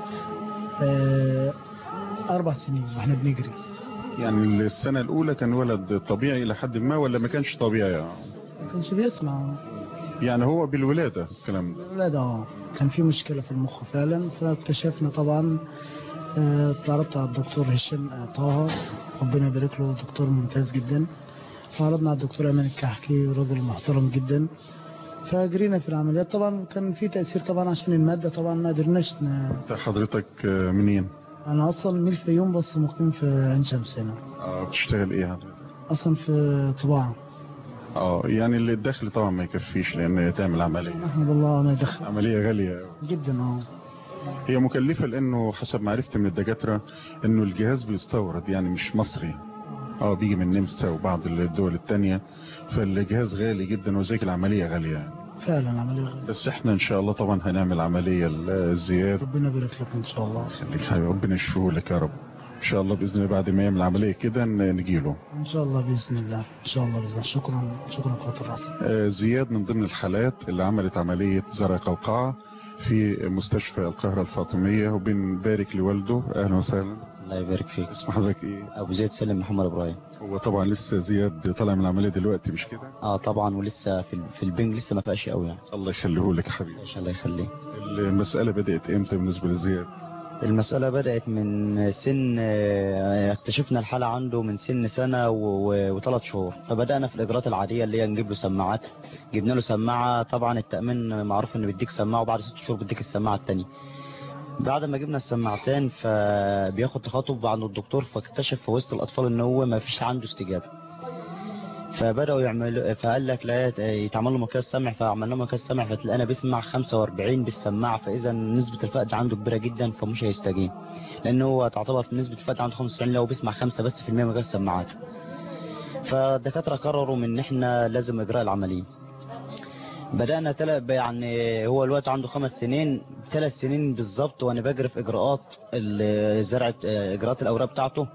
آه، أربع سنين واحنا بنجري يعني السنة الأولى كان ولد طبيعي إلى حد ما ولا ما كانش طبيعي يعني, ما كانش بيسمع يعني هو بالولادة الكلام ده لا ده اه كان في مشكلة في المخ فعلا فاكتشفنا طبعا آه، اتعرضت على الدكتور هشام طه ربنا يبارك له دكتور ممتاز جدا وعرضنا على الدكتور ايمن الكحكي راجل محترم جدا فجرينا في العمليات طبعا كان في تأثير طبعا عشان المادة طبعا ما قدرناش ن... أنت حضرتك آه، منين؟ انا اصلا من الفيوم بس مقيم في عين شمس هنا آه بتشتغل إيه حضرتك؟ اصلا في طباعة اه يعني اللي الدخل طبعا ما يكفيش لأن تعمل عملية احمد الله ما يدخل عملية غالية جدا اه هي مكلفة لأنه حسب ما عرفت من الدكاترة إنه الجهاز بيستورد يعني مش مصري اه بيجي من النمسا وبعض الدول التانية فالجهاز غالي جدا وزيك العملية غالية يعني. فعلا عملية غالية. بس احنا ان شاء الله طبعا هنعمل عملية الزياد ربنا يبارك لك ان شاء الله خليك حبيبي ربنا يشفيه لك يا رب ان شاء الله باذن الله بعد ما يعمل عملية كده ن- نجيله ان شاء الله باذن الله ان شاء الله باذن الله شكرا شكرا قوة الراس آه، زياد من ضمن الحالات اللي عملت عملية زرع قوقعة في مستشفى القاهرة الفاطمية وبنبارك لوالده اهلا وسهلا الله يبارك فيك اسم حضرتك ايه ابو زيد سلم محمد ابراهيم هو طبعا لسه زياد طالع من العملية دلوقتي مش كده اه طبعا ولسه في ال- في البنج لسه ما فاقش قوي يعني الله يخليه لك يا حبيبي ان شاء الله يخليه المسألة بدأت امتى بالنسبة لزياد المسألة بدأت من سن آه، اكتشفنا الحالة عنده من سن سنة وثلاث شهور فبدأنا في الإجراءات العادية اللي هي نجيب له سماعات جبنا له سماعة طبعا التأمين معروف إنه بيديك سماعة وبعد ست شهور بيديك السماعة التانية بعد ما جبنا السماعتين فبياخد تخاطب عند الدكتور فاكتشف في وسط الأطفال إن هو ما فيش عنده استجابة فبدأوا يعملوا فقال لك لا يت- يتعمل له مقياس سمع فعملنا له مقياس سمع فتلاقينا بيسمع 45 بالسماعة فإذا نسبة الفقد عنده كبيرة جدا فمش هيستجيب لأن هو تعتبر في نسبة الفقد عنده 95 لو بيسمع 5 بس في المية مقياس سماعات فالدكاترة قرروا من إن إحنا لازم إجراء العملية بدأنا تل... يعني هو الوقت عنده خمس سنين ثلاث سنين بالظبط وأنا بجري في إجراءات الزرع إجراءات الأوراق بتاعته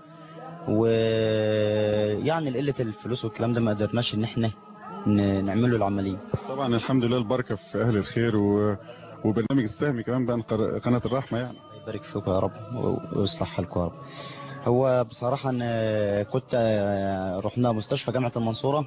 ويعني قلة الفلوس والكلام ده ما قدرناش إن إحنا ن- نعمل له العملية طبعا الحمد لله البركة في اهل الخير و... وبرنامج السهم كمان بقى قر- قناة الرحمة يعني الله يبارك فيكم يا رب و- ويصلح حالكم يا رب هو بصراحة أنا كنت آه، رحنا مستشفى جامعة المنصورة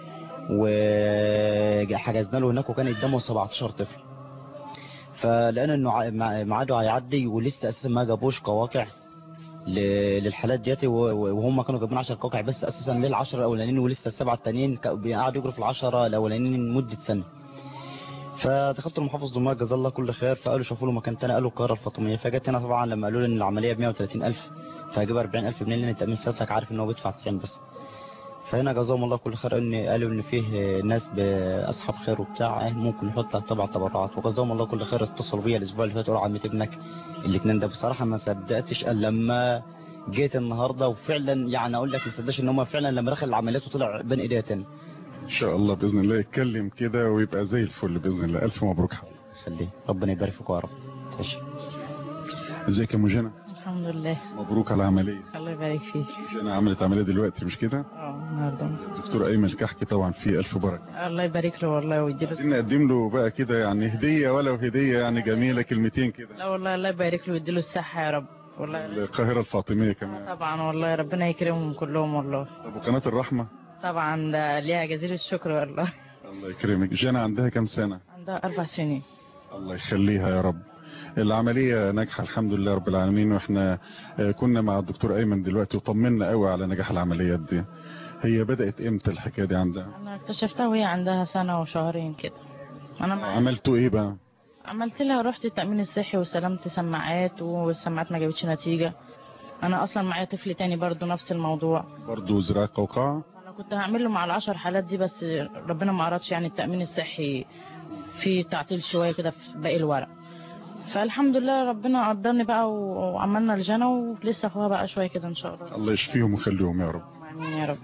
وحجزنا له هناك وكان قدامه 17 طفل فلقينا انه ع- مع- ميعاده هيعدي ولسه اساسا ما جابوش قواقع ل- للحالات دياتي و- و- وهم كانوا جايبين 10 قواقع بس اساسا للعشرة الاولانيين ولسه السبعه التانيين ك- قعدوا يجروا في العشرة الاولانيين لمده سنه فدخلت المحافظ دمياط جزاه الله كل خير فقالوا شوفوا له مكان تاني قالوا القاهره الفاطميه فجت هنا طبعا لما قالوا لي ان العمليه ب 130000 فهجيب 40000 جنيه لان التامين سيادتك عارف ان هو بيدفع 90 بس فهنا جزاهم الله كل خير ان قالوا ان فيه ناس باصحاب خير وبتاع إيه ممكن نحط تبع تبرعات وجزاهم الله كل خير اتصلوا بيا الاسبوع اللي فات قالوا عمة ابنك الاثنين ده بصراحه ما صدقتش الا لما جيت النهارده وفعلا يعني اقول لك ما صدقش ان هم فعلا لما دخل العمليات وطلع بين ايديا تاني ان شاء الله باذن الله يتكلم كده ويبقى زي الفل باذن الله الف مبروك حبيبي خليه ربنا يبارك فيكم يا رب تعيش ازيك يا مجنى الحمد لله مبروك على العمليه الله يبارك فيك مجنى عملت عمليه دلوقتي مش كده اه النهارده دكتور ايمن الكحكي طبعا في الف بركه الله يبارك له والله ويديله عايزين نقدم له بقى كده يعني هديه ولو هديه يعني جميله كلمتين كده لا والله الله يبارك له ويديله الصحة يا رب والله القاهره الفاطميه كمان طبعا والله ربنا يكرمهم كلهم والله طب وقناه الرحمه طبعا ده ليها جزيل الشكر والله الله يكرمك جانا عندها كام سنه عندها أربع سنين الله يخليها يا رب العملية ناجحة الحمد لله رب العالمين واحنا آه، كنا مع الدكتور ايمن دلوقتي وطمنا قوي على نجاح العمليات دي هي بدأت امتى الحكاية دي عندها أنا اكتشفتها وهي عندها سنة وشهرين كده أنا مع... عملتوا ايه بقى عملت لها رحت التأمين الصحي واستلمت سماعات والسماعات ما جابتش نتيجة أنا أصلا معايا طفل تاني برضو نفس الموضوع برضو زراعة قوقعة أنا كنت هعمل له مع العشر حالات دي بس ربنا ما أردش يعني التأمين الصحي في تعطيل شوية كده في باقي الورق فالحمد لله ربنا قدرني بقى وعملنا الجنة ولسه اخوها بقى شوية كده ان شاء الله الله يشفيهم ويخليهم يا رب امين يا رب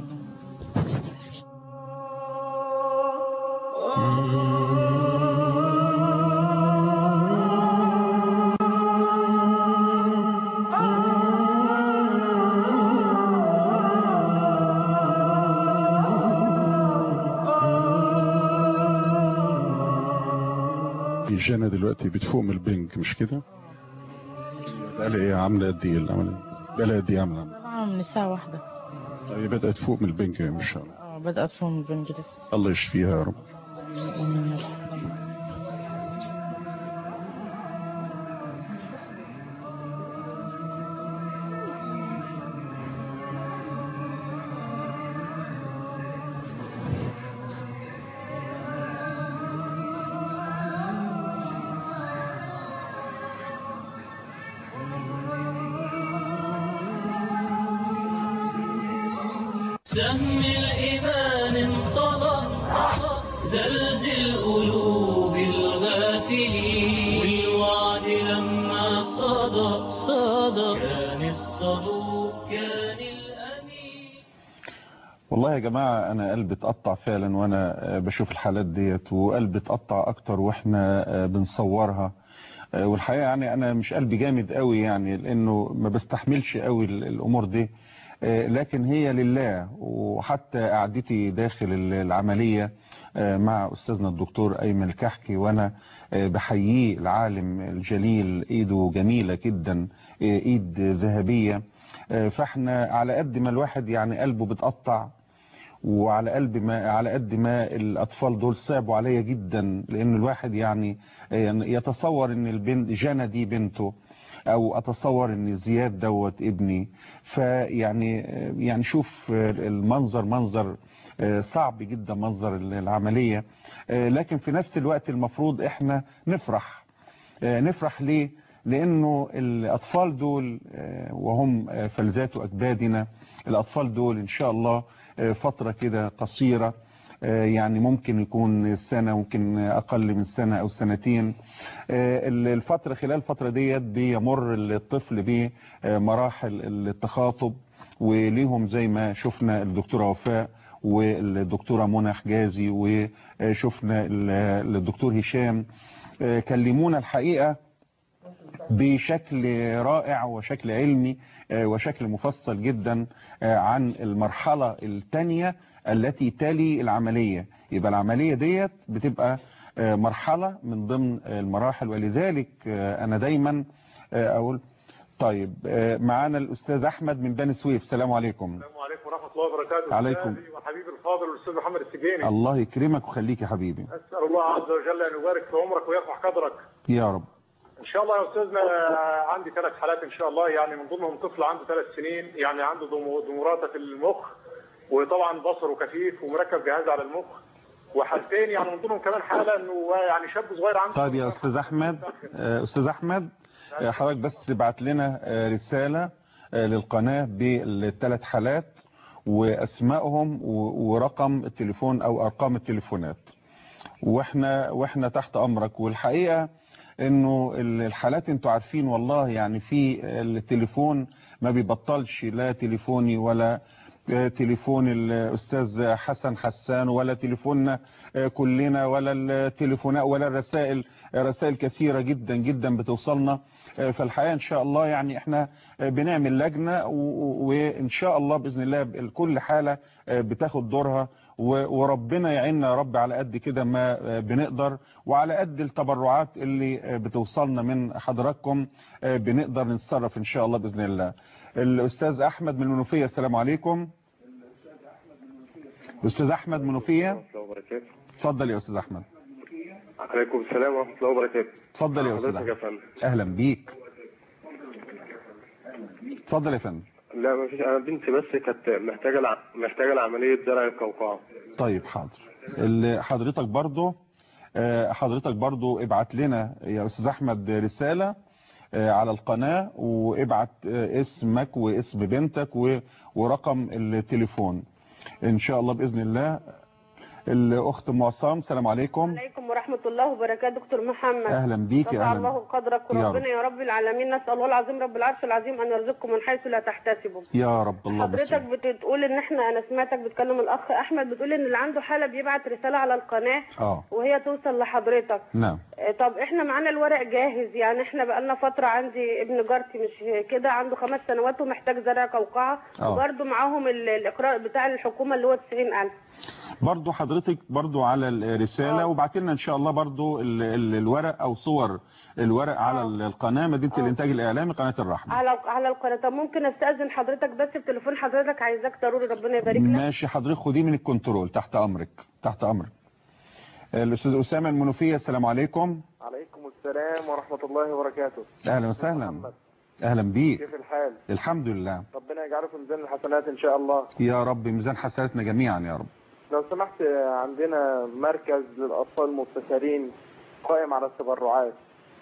جانا دلوقتي بتفوق من البنك مش كده بقالها ايه عامله قد ايه العمليه بقالها قد ايه عامله طبعا من الساعة واحدة طيب بدات تفوق من البنك ان شاء الله اه بدأت فهم البنجلس الله يشفيها يا رب امين يا رب سهم الإيمان انطلق زلزل قلوب الغافلين بالوعد لما صدى صدى كان الصدوق كان الأمين والله يا جماعة أنا قلبي اتقطع فعلا وأنا آه، بشوف الحالات ديت وقلبي اتقطع أكتر وإحنا آه، بنصورها آه، والحقيقة يعني أنا مش قلبي جامد قوي يعني لأنه ما بستحملش قوي ال- الأمور دي آه، لكن هي لله وحتى قعدتي داخل ال- العملية آه، مع أستاذنا الدكتور أيمن الكحكي وأنا آه، بحييه العالم الجليل إيده جميلة جدا آه، إيد ذهبية آه، فاحنا على قد ما الواحد يعني قلبه بتقطع وعلى قلب ما على قد ما الاطفال دول صعبوا عليا جدا لان الواحد يعني يعني يتصور ان البنت جانا دي بنته او اتصور ان زياد دوت ابني فيعني يعني شوف المنظر منظر صعب جدا منظر العملية لكن في نفس الوقت المفروض احنا نفرح نفرح ليه لانه الاطفال دول وهم فلذات اجدادنا الاطفال دول ان شاء الله فترة كده قصيرة يعني ممكن يكون سنة ممكن أقل من سنة أو سنتين الفترة خلال الفترة ديت بيمر الطفل بمراحل التخاطب وليهم زي ما شفنا الدكتورة وفاء والدكتورة منى حجازي وشفنا الدكتور هشام كلمونا الحقيقة بشكل رائع وشكل علمي وشكل مفصل جدا عن المرحلة الثانية التي تلي العملية يبقى العملية ديت بتبقى مرحلة من ضمن المراحل ولذلك أنا دايما أقول طيب معانا الأستاذ أحمد من بني سويف السلام عليكم السلام عليكم ورحمة الله وبركاته عليكم. أستاذي وحبيبي الفاضل الأستاذ محمد السجيني الله يكرمك ويخليك يا حبيبي أسأل الله عز وجل أن يبارك في عمرك ويرفع قدرك يا رب إن شاء الله يا أستاذنا عندي ثلاث حالات إن شاء الله يعني من ضمنهم طفل عنده ثلاث سنين يعني عنده ضم- ضمورات في المخ وطبعا بصره كفيف ومركب جهاز على المخ وحالتين يعني من ضمنهم كمان حالة إنه يعني شاب صغير عنده طيب يا أستاذ أحمد آه، أستاذ أحمد آه، حضرتك بس تبعت لنا آه، رسالة آه، للقناة بالثلاث حالات وأسمائهم و- ورقم التليفون أو أرقام التليفونات واحنا واحنا تحت امرك والحقيقه انه الحالات انتوا عارفين والله يعني في التليفون ما بيبطلش لا تليفوني ولا تليفون الاستاذ حسن حسان ولا تليفوننا كلنا ولا التليفونات ولا الرسائل رسائل كثيره جدا جدا بتوصلنا آه، فالحقيقة ان شاء الله يعني احنا آه، بنعمل لجنة و- و- وان شاء الله باذن الله ب- كل حالة آه، بتاخد دورها و- وربنا يعيننا يا رب على قد كده ما آه، بنقدر وعلى قد التبرعات اللي آه، بتوصلنا من حضراتكم آه، بنقدر نتصرف ان شاء الله باذن الله الاستاذ احمد من المنوفيه السلام عليكم استاذ احمد منوفيه ورحمة الله وبركاته اتفضل يا استاذ احمد عليكم السلام ورحمة الله وبركاته اتفضل يا استاذ حضرتك يا احمد فندم اهلا بيك اتفضل يا فندم لا ما فيش انا بنتي بس كانت محتاجة لع... محتاجة لعملية زرع القوقعة طيب حاضر ال- حضرتك برضو آه، حضرتك برضو ابعت لنا يا استاذ احمد رسالة آه، على القناة وابعت آه، اسمك واسم بنتك و- ورقم التليفون ان شاء الله باذن الله الاخت ام عصام السلام عليكم عليكم ورحمة الله وبركاته دكتور محمد اهلا بيك يا رفع اهلا الله قدرك يا رب. وربنا يا رب العالمين نسأل الله العظيم رب العرش العظيم أن يرزقكم من حيث لا تحتسبوا يا رب الله حضرتك بس بتقول ان احنا انا سمعتك بتكلم الاخ احمد بتقول ان اللي عنده حاله بيبعت رساله على القناه اه وهي توصل لحضرتك نعم آه، طب احنا معانا الورق جاهز يعني احنا بقالنا فتره عندي ابن جارتي مش كده عنده خمس سنوات ومحتاج زرع قوقعه آه. وبرده معاهم ال- الاقراء بتاع الحكومه اللي هو 90000 برضو حضرتك برضو على الرسالة وبعت لنا ان شاء الله برضو ال- ال- الورق او صور الورق على القناة مدينة الانتاج الاعلامي قناة الرحمة على على القناه طب ممكن استاذن حضرتك بس بتليفون حضرتك عايزاك ضروري ربنا يبارك لك ماشي حضرتك خديه من الكنترول تحت امرك تحت امرك الاستاذ اسامه المنوفيه السلام عليكم عليكم السلام ورحمة الله وبركاته اهلا وسهلا اهلا بيك كيف الحال الحمد لله ربنا يجعله في ميزان الحسنات إن شاء الله يا رب ميزان حسناتنا جميعا يا رب لو سمحت عندنا مركز للأطفال المبتسرين قائم على التبرعات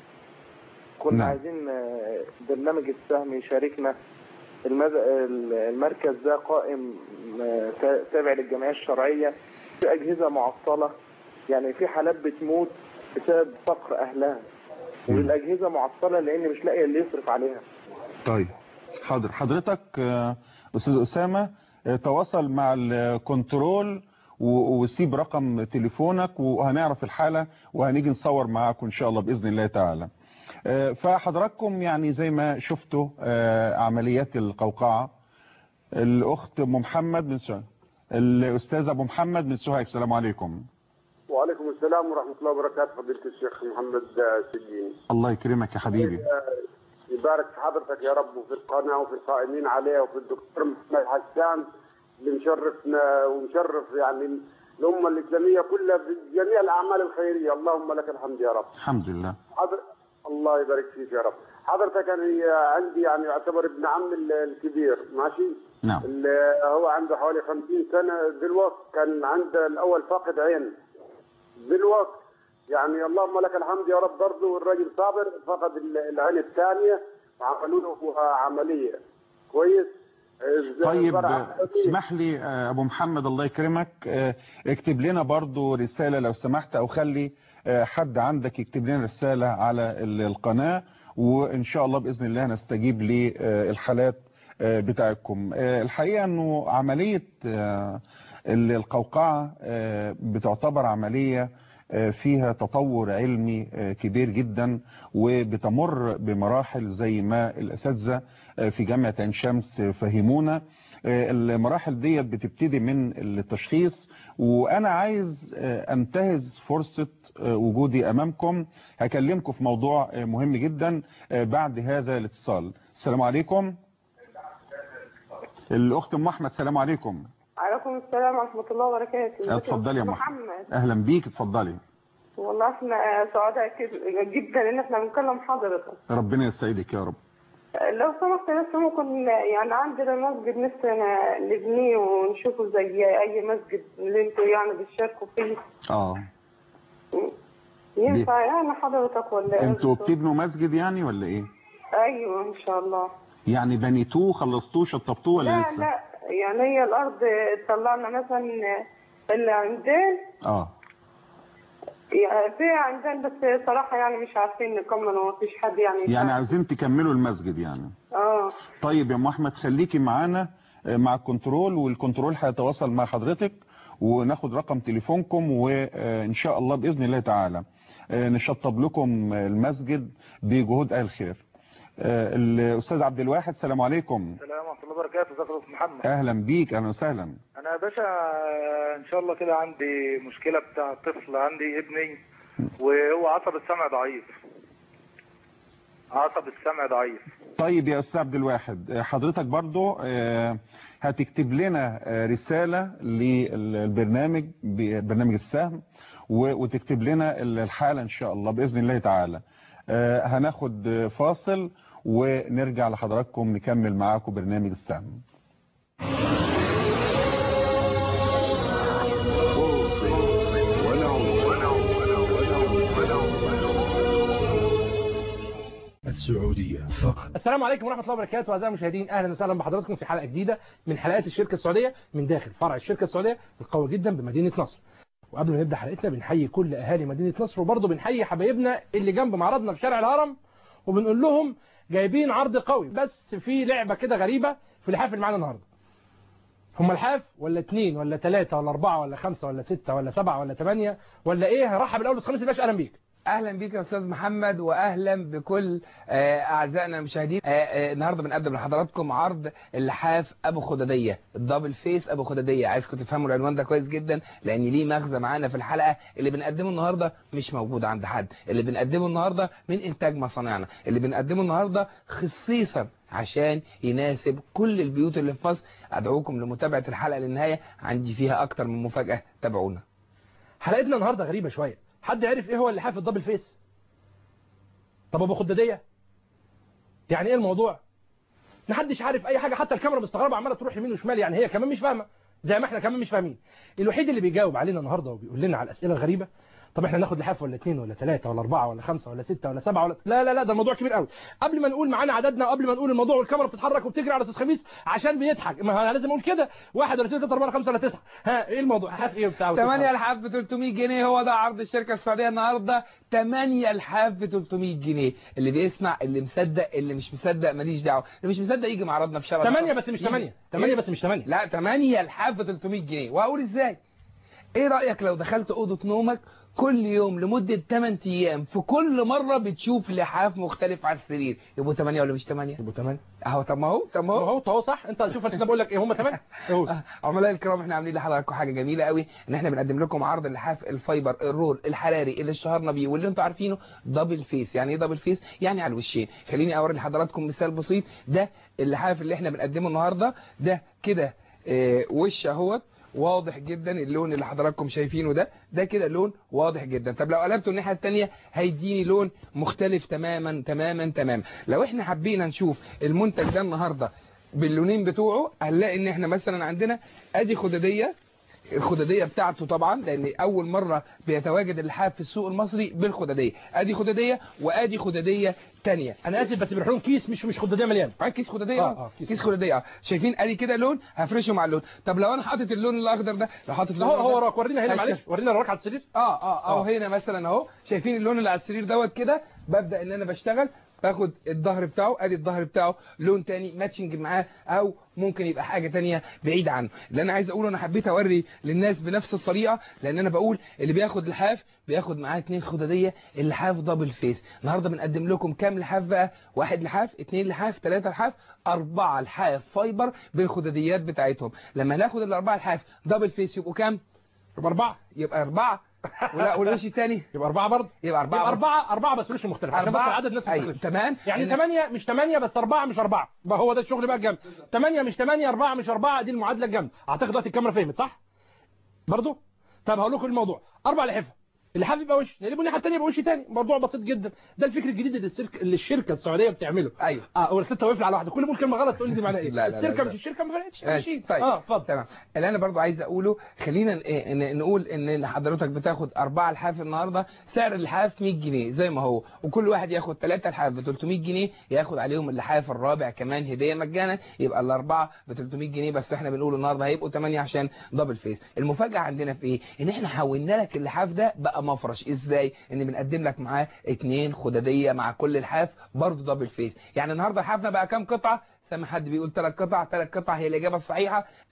كنا نعم. عايزين آه، برنامج السهم يشاركنا المز... المركز ده قائم آه، تا- تابع للجمعية الشرعية في أجهزة معطلة يعني في حالات بتموت بسبب فقر أهلها والأجهزة معطلة لأن مش لاقية اللي يصرف عليها طيب حاضر حضرتك آه، استاذ اسامه آه، تواصل مع الكنترول و- وسيب رقم تليفونك وهنعرف الحالة وهنيجي نصور معاكم ان شاء الله باذن الله تعالى آه، فحضراتكم يعني زي ما شفتوا آه، عمليات القوقعة الاخت ام محمد من سوهاج الاستاذ ابو محمد من سوهاج السلام عليكم وعليكم السلام ورحمة الله وبركاته فضيلة الشيخ محمد سجين الله يكرمك يا حبيبي يبارك في حضرتك يا رب وفي القناة وفي القائمين عليها وفي الدكتور محمد حسان اللي مشرفنا ومشرف يعني الأمة الإسلامية كلها بجميع الأعمال الخيرية اللهم لك الحمد يا رب الحمد لله حضر الله يبارك فيك يا رب حضرتك أنا عندي يعني يعتبر ابن عم ال- الكبير ماشي نعم اللي هو عنده حوالي 50 سنة دلوقتي كان عنده الأول فاقد عين دلوقتي يعني اللهم لك الحمد يا رب برضه الراجل صابر فقد ال- العين الثانية وعملوا له عملية كويس طيب زرع اسمح لي آه، ابو محمد الله يكرمك آه، اكتب لنا برضو رسالة لو سمحت او خلي آه، حد عندك يكتب لنا رسالة على ال- القناة وان شاء الله باذن الله نستجيب للحالات آه، بتاعتكم آه، الحقيقة انه عملية آه، ال- القوقعة آه، بتعتبر عملية آه، فيها تطور علمي آه، كبير جدا وبتمر بمراحل زي ما الاساتذه آه، في جامعه عين شمس فهمونا آه، المراحل ديت بتبتدي من التشخيص وانا عايز آه، انتهز فرصه آه، وجودي امامكم هكلمكم في موضوع آه، مهم جدا آه، بعد هذا الاتصال السلام عليكم الاخت ام احمد السلام عليكم عليكم السلام ورحمة الله وبركاته اتفضلي يا ام احمد اهلا بيك اتفضلي والله احنا سعداء كد- جدا ان احنا بنكلم حضرتك ربنا يسعدك يا رب لو سمحت بس ممكن يعني عندنا مسجد نفسنا نبنيه ونشوفه زي اي مسجد اللي انتوا يعني بتشاركوا فيه اه ينفع يعني حضرتك ولا ايه انتوا بالظبط؟ بتبنوا مسجد يعني ولا ايه ايوه ان شاء الله يعني بنيتوه خلصتوه شطبتوه ولا لا لسه لا يعني هي الارض طلعنا مثلا اللي عندنا اه يعني في عندنا بس صراحة يعني مش عارفين نكمل وما فيش حد يعني يعني يساعد. عايزين تكملوا المسجد يعني اه طيب يا ام احمد خليكي معانا آه، مع الكنترول والكنترول هيتواصل مع حضرتك وناخد رقم تليفونكم وان شاء الله باذن الله تعالى آه، نشطب لكم المسجد بجهود اهل الخير آه، الاستاذ عبد الواحد السلام عليكم السلام ورحمة الله وبركاته ازيك يا دكتور محمد اهلا بيك اهلا وسهلا انا يا باشا ان شاء الله كده عندي مشكلة بتاع طفل عندي ابني وهو عصب السمع ضعيف عصب السمع ضعيف طيب يا استاذ عبد الواحد آه، حضرتك برضو آه، هتكتب لنا آه، رسالة للبرنامج برنامج السهم و- وتكتب لنا الحالة ان شاء الله باذن الله تعالى آه، هناخد آه، فاصل ونرجع لحضراتكم نكمل معاكم برنامج السهم السعودية فقط السلام عليكم ورحمة الله وبركاته أعزائي المشاهدين أهلا وسهلا بحضراتكم في حلقة جديدة من حلقات الشركة السعودية من داخل فرع الشركة السعودية القوي جدا بمدينة نصر وقبل ما نبدأ حلقتنا بنحيي كل أهالي مدينة نصر وبرضه بنحيي حبايبنا اللي جنب معرضنا في شارع الهرم وبنقول لهم جايبين عرض قوي بس في لعبة كده غريبة في الحاف اللي معانا النهارده هم الحاف ولا اتنين ولا تلاتة ولا أربعة ولا خمسة ولا ستة ولا سبعة ولا تمانية ولا إيه هرحب الأول الخميس الباشا أهلا بيك اهلا بيك يا استاذ محمد واهلا بكل آه، اعزائنا المشاهدين آه، آه، النهارده بنقدم لحضراتكم عرض اللحاف ابو خداديه الدبل فيس ابو خداديه عايزكم تفهموا العنوان ده كويس جدا لان ليه مغزى معانا في الحلقه اللي بنقدمه النهارده مش موجود عند حد اللي بنقدمه النهارده من انتاج مصانعنا اللي بنقدمه النهارده خصيصا عشان يناسب كل البيوت اللي في مصر ادعوكم لمتابعه الحلقه للنهايه عندي فيها اكتر من مفاجاه تابعونا حلقتنا النهارده غريبة شوية حد عرف ايه هو اللحاف الدبل فيس طب ابو خداديه يعني ايه الموضوع محدش عارف اي حاجه حتى الكاميرا مستغربه عماله تروح يمين وشمال يعني هي كمان مش فاهمه زي ما احنا كمان مش فاهمين الوحيد اللي بيجاوب علينا النهارده وبيقول لنا على الاسئله الغريبه طب احنا ناخد لحاف ولا اثنين ولا ثلاثة ولا أربعة ولا خمسة ولا ستة ولا سبعة ولا لا لا لا ده الموضوع كبير قوي قبل ما نقول معانا عددنا وقبل ما نقول الموضوع والكاميرا بتتحرك وبتجري على استاذ خميس عشان بيضحك ما أنا لازم اقول كده واحد ولا اثنين ثلاثة أربعة خمسة ولا تسعة ها ايه الموضوع لحاف ايه بتاع 8 لحاف ب 300 جنيه هو ده عرض الشركه السعوديه النهارده 8 لحاف ب 300 جنيه اللي بيسمع اللي مصدق اللي مش مصدق ماليش دعوه اللي مش مصدق يجي معرضنا في شارع 8 بس مش 8 8 بس مش 8 لا 8 لحاف ب 300 جنيه واقول ازاي ايه رايك لو دخلت اوضه نومك كل يوم لمدة 8 ايام في كل مرة بتشوف لحاف مختلف على السرير يبقوا 8 ولا مش 8 يبقوا 8 اهو طب ما هو طب ما هو هو صح انت شوف انا بقول لك ايه هم 8 عملاء الكرام احنا عاملين لحضراتكم حاجه جميله قوي ان احنا بنقدم لكم عرض اللحاف الفايبر الرول الحراري اللي اشتهرنا بيه واللي انتوا عارفينه دبل فيس يعني ايه دبل فيس يعني على الوشين خليني اوري لحضراتكم مثال بسيط ده اللحاف اللي احنا بنقدمه النهارده ده كده اه وش اهوت واضح جدا اللون اللي حضراتكم شايفينه ده ده كده لون واضح جدا طب لو قلبته الناحيه الثانيه هيديني لون مختلف تماما تماما تماما لو احنا حبينا نشوف المنتج ده النهارده باللونين بتوعه هنلاقي ان احنا مثلا عندنا ادي خداديه الخداديه بتاعته طبعا لان اول مره بيتواجد اللحاف في السوق المصري بالخداديه ادي خداديه وادي خداديه ثانيه انا اسف بس بنحرم كيس مش مش خداديه مليان معاك كيس خداديه آه آه كيس, كيس خداديه اه شايفين ادي كده لون هفرشه مع اللون طب لو انا حاطط اللون الاخضر ده لو حاطط اللون هو هو وراك ورينا هنا معلش ورينا وراك على السرير اه اه او هنا مثلا اهو شايفين اللون اللي على السرير دوت كده ببدا ان انا بشتغل باخد الظهر بتاعه ادي الظهر بتاعه لون تاني ماتشنج معاه او ممكن يبقى حاجة تانية بعيد عنه اللي انا عايز اقوله انا حبيت اوري للناس بنفس الطريقة لان انا بقول اللي بياخد لحاف بياخد معاه اتنين خدادية اللحاف دبل فيس النهاردة بنقدم لكم كام لحاف بقى واحد لحاف اتنين لحاف تلاتة لحاف اربعة لحاف فايبر بالخداديات بتاعتهم لما ناخد الاربعة لحاف دبل فيس يبقوا كام يبقى اربعة يبقى اربعة ولا والوش الثاني يبقى أربعة برضه يبقى أربعة يبقى أربعة أربعة بس وش مختلف عشان بس عدد الناس أيوة. مختلف تمام يعني ثمانية مش ثمانية بس أربعة مش أربعة بقى هو ده الشغل بقى الجامد ثمانية مش ثمانية أربعة مش أربعة دي المعادلة الجامدة أعتقد دلوقتي الكاميرا فهمت صح برضه طب هقول لكم الموضوع أربع لحفة اللي حابب يبقى وش نقلبه الناحيه الثانيه يبقى وش ثاني موضوع بسيط جدا ده الفكر الجديد اللي السيرك اللي الشركه السعوديه بتعمله ايوه اه والستة وقفل على واحده كل ما اقول كلمه غلط تقول لي دي معناها ايه لا لا الشركه لا مش الشركه ما فرقتش آه ماشي طيب اه اتفضل تمام اللي انا برضو عايز اقوله خلينا نقول ان حضرتك بتاخد أربعة لحاف النهارده سعر اللحاف 100 جنيه زي ما هو وكل واحد ياخد ثلاثة لحاف ب 300 جنيه ياخد عليهم اللحاف الرابع كمان هديه مجانا يبقى الاربعه ب 300 جنيه بس احنا بنقول النهارده هيبقوا 8 عشان دبل فيس المفاجاه عندنا في ايه ان احنا حولنا لك اللحاف ده بقى مفرش ازاي ان بنقدم لك معاه اتنين خداديه مع كل لحاف برضه دبل فيس يعني النهارده لحافنا بقى كام قطعه سامع حد بيقول ثلاث قطع ثلاث قطع هي الاجابه الصحيحه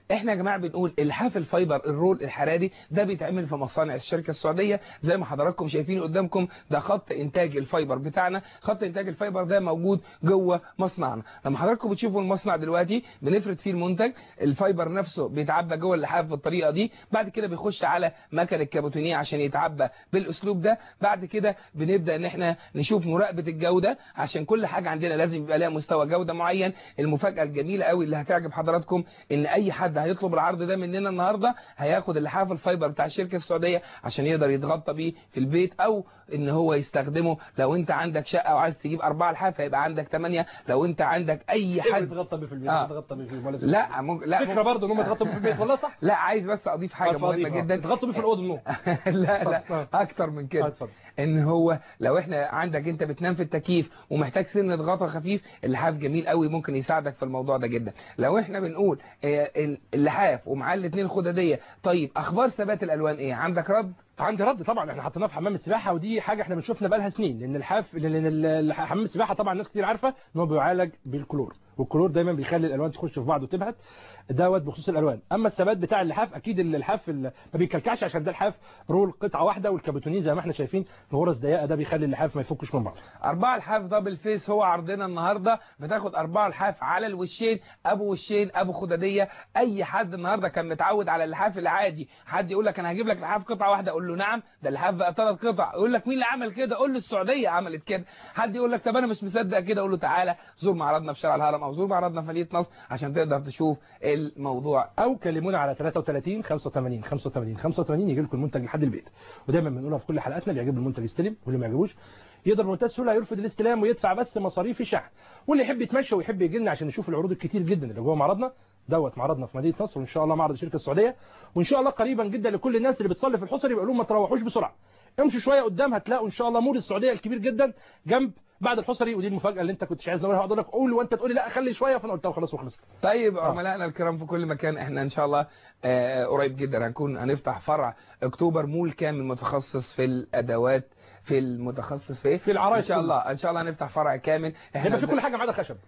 احنا يا جماعه بنقول اللحاف الفايبر الرول الحراري ده بيتعمل في مصانع الشركه السعوديه زي ما حضراتكم شايفين قدامكم ده خط انتاج الفايبر بتاعنا خط انتاج الفايبر ده موجود جوه مصنعنا لما حضراتكم بتشوفوا المصنع دلوقتي بنفرد فيه المنتج الفايبر نفسه بيتعبى جوه اللحاف بالطريقه دي بعد كده بيخش على مكنه الكابوتونيه عشان يتعبى بالاسلوب ده بعد كده بنبدا ان احنا نشوف مراقبه الجوده عشان كل حاجه عندنا لازم يبقى لها مستوى جوده معين المفاجاه الجميله قوي اللي هتعجب حضراتكم ان اي حد هيطلب العرض ده مننا النهارده هياخد اللحاف الفايبر بتاع الشركه السعوديه عشان يقدر يتغطى بيه في البيت او ان هو يستخدمه لو انت عندك شقه وعايز تجيب اربعه لحاف هيبقى عندك ثمانيه لو انت عندك اي حد يتغطى بيه في البيت آه. يتغطى بيه في البيت لا ممكن لا فكره برضه ان هم يتغطوا بيه في البيت والله صح لا عايز بس اضيف حاجه اتفضل، مهمه اه. جدا يتغطوا بيه في الاوضه النوم لا لا اتفضل. اكتر من كده اتفضل. ان هو لو احنا عندك انت بتنام في التكييف ومحتاج سنه غطا خفيف اللحاف جميل قوي ممكن يساعدك في الموضوع ده جدا لو احنا بنقول آه، اللحاف ومعاه الاثنين خداديه طيب اخبار ثبات الالوان ايه عندك رد عندي رد طبعا احنا حطيناه في حمام السباحه ودي حاجه احنا بنشوفنا بقالها سنين لان الحاف لان ال- حمام السباحه طبعا ناس كتير عارفه ان هو بيعالج بالكلور والكلور دايما بيخلي الالوان تخش في بعض وتبهت دوت بخصوص الالوان اما الثبات بتاع اللحاف اكيد اللحاف ال- ما بيكلكعش عشان ده الحاف رول قطعه واحده والكابوتونيه زي ما احنا شايفين الغرز ضيقه ده بيخلي اللحاف ما يفكش من بعض أربعة الحاف دبل فيس هو عرضنا النهاردة بتاخد أربعة الحاف على الوشين أبو وشين أبو خدادية أي حد النهاردة كان متعود على اللحاف العادي حد يقول لك أنا هجيب لك لحاف قطعة واحدة أقول له نعم ده اللحاف بقى ثلاث قطع يقول لك مين اللي عمل كده قول له السعودية عملت كده حد يقول لك طب أنا مش مصدق كده أقول له تعالى زور معرضنا في شارع الهرم أو زور معرضنا في مدينة نصر عشان تقدر تشوف الموضوع او كلمونا على 33 85 85 85 يجي لكم المنتج لحد البيت ودايما بنقولها في كل حلقاتنا اللي يعجبه المنتج يستلم واللي ما يعجبوش يقدر بمنتهى السهوله يرفض الاستلام ويدفع بس مصاريف الشحن واللي يحب يتمشى ويحب يجي لنا عشان نشوف العروض الكتير جدا اللي جوه معرضنا دوت معرضنا في مدينه نصر وان شاء الله معرض الشركه السعوديه وان شاء الله قريبا جدا لكل الناس اللي بتصلي في الحصري يبقى لهم ما تروحوش بسرعه امشوا شويه قدام هتلاقوا ان شاء الله مول السعوديه الكبير جدا جنب بعد الحصري ودي المفاجاه اللي انت كنتش عايز نقولها هقعد اقول لك قول وانت تقول لي لا خلي شويه فانا قلتها وخلاص وخلصت طيب عملائنا الكرام في كل مكان احنا ان شاء الله آه، قريب جدا هنكون هنفتح فرع اكتوبر مول كامل متخصص في الادوات في المتخصص في في العرايس ان شاء كله. الله ان شاء الله هنفتح فرع كامل هيبقى في كل حاجه ما عدا خشب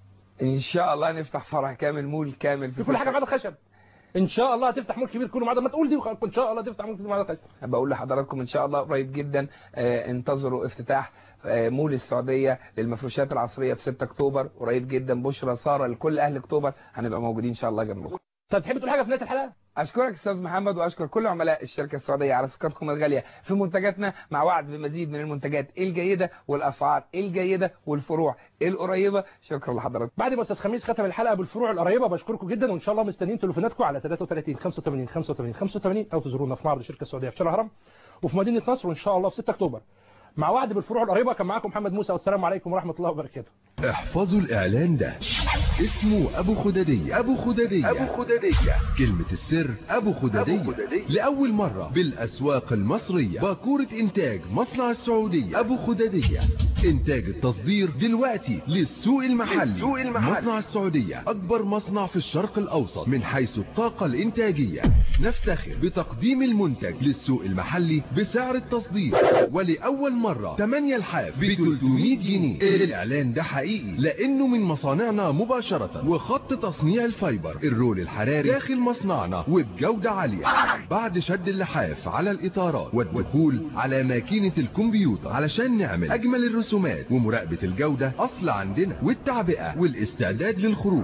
ان شاء الله نفتح فرع كامل مول كامل في كل حاجه ما عدا خشب ان شاء الله هتفتح مول كبير كله ما عدا ما تقول دي وخ- ان شاء الله تفتح مول كبير ما عدا خشب بقول لحضراتكم ان شاء الله قريب جدا آه، انتظروا افتتاح آه، مول السعوديه للمفروشات العصريه في 6 اكتوبر قريب جدا بشرى ساره لكل اهل اكتوبر هنبقى موجودين ان شاء الله جنبكم طب تحب تقول حاجه في نهايه الحلقه اشكرك استاذ محمد واشكر كل عملاء الشركه السعوديه على ثقتكم الغاليه في منتجاتنا مع وعد بمزيد من المنتجات الجيده والاسعار الجيده والفروع القريبه شكرا لحضراتكم بعد ما استاذ خميس ختم الحلقه بالفروع القريبه بشكركم جدا وان شاء الله مستنيين تليفوناتكم على 33 85 85 85 او تزورونا في معرض الشركه السعوديه في شارع الهرم وفي مدينه نصر وان شاء الله في 6 اكتوبر مع وعد بالفروع القريبه كان معاكم محمد موسى والسلام عليكم ورحمه الله وبركاته احفظوا الإعلان ده اسمه أبو خدادية أبو خدادية أبو خدادية كلمة السر أبو خدادية لأول مرة بالأسواق المصرية باكورة إنتاج مصنع السعودية أبو خدادية إنتاج التصدير دلوقتي للسوق المحلي مصنع السعودية أكبر مصنع في الشرق الأوسط من حيث الطاقة الإنتاجية نفتخر بتقديم المنتج للسوق المحلي بسعر التصدير ولأول مرة 8 الحاف ب 300 جنيه الإعلان ده حقيقي لأنه من مصانعنا مباشرة وخط تصنيع الفايبر الرول الحراري داخل مصنعنا وبجودة عالية بعد شد اللحاف على الإطارات والدخول على ماكينة الكمبيوتر علشان نعمل أجمل الرسومات ومراقبة الجودة أصل عندنا والتعبئة والاستعداد للخروج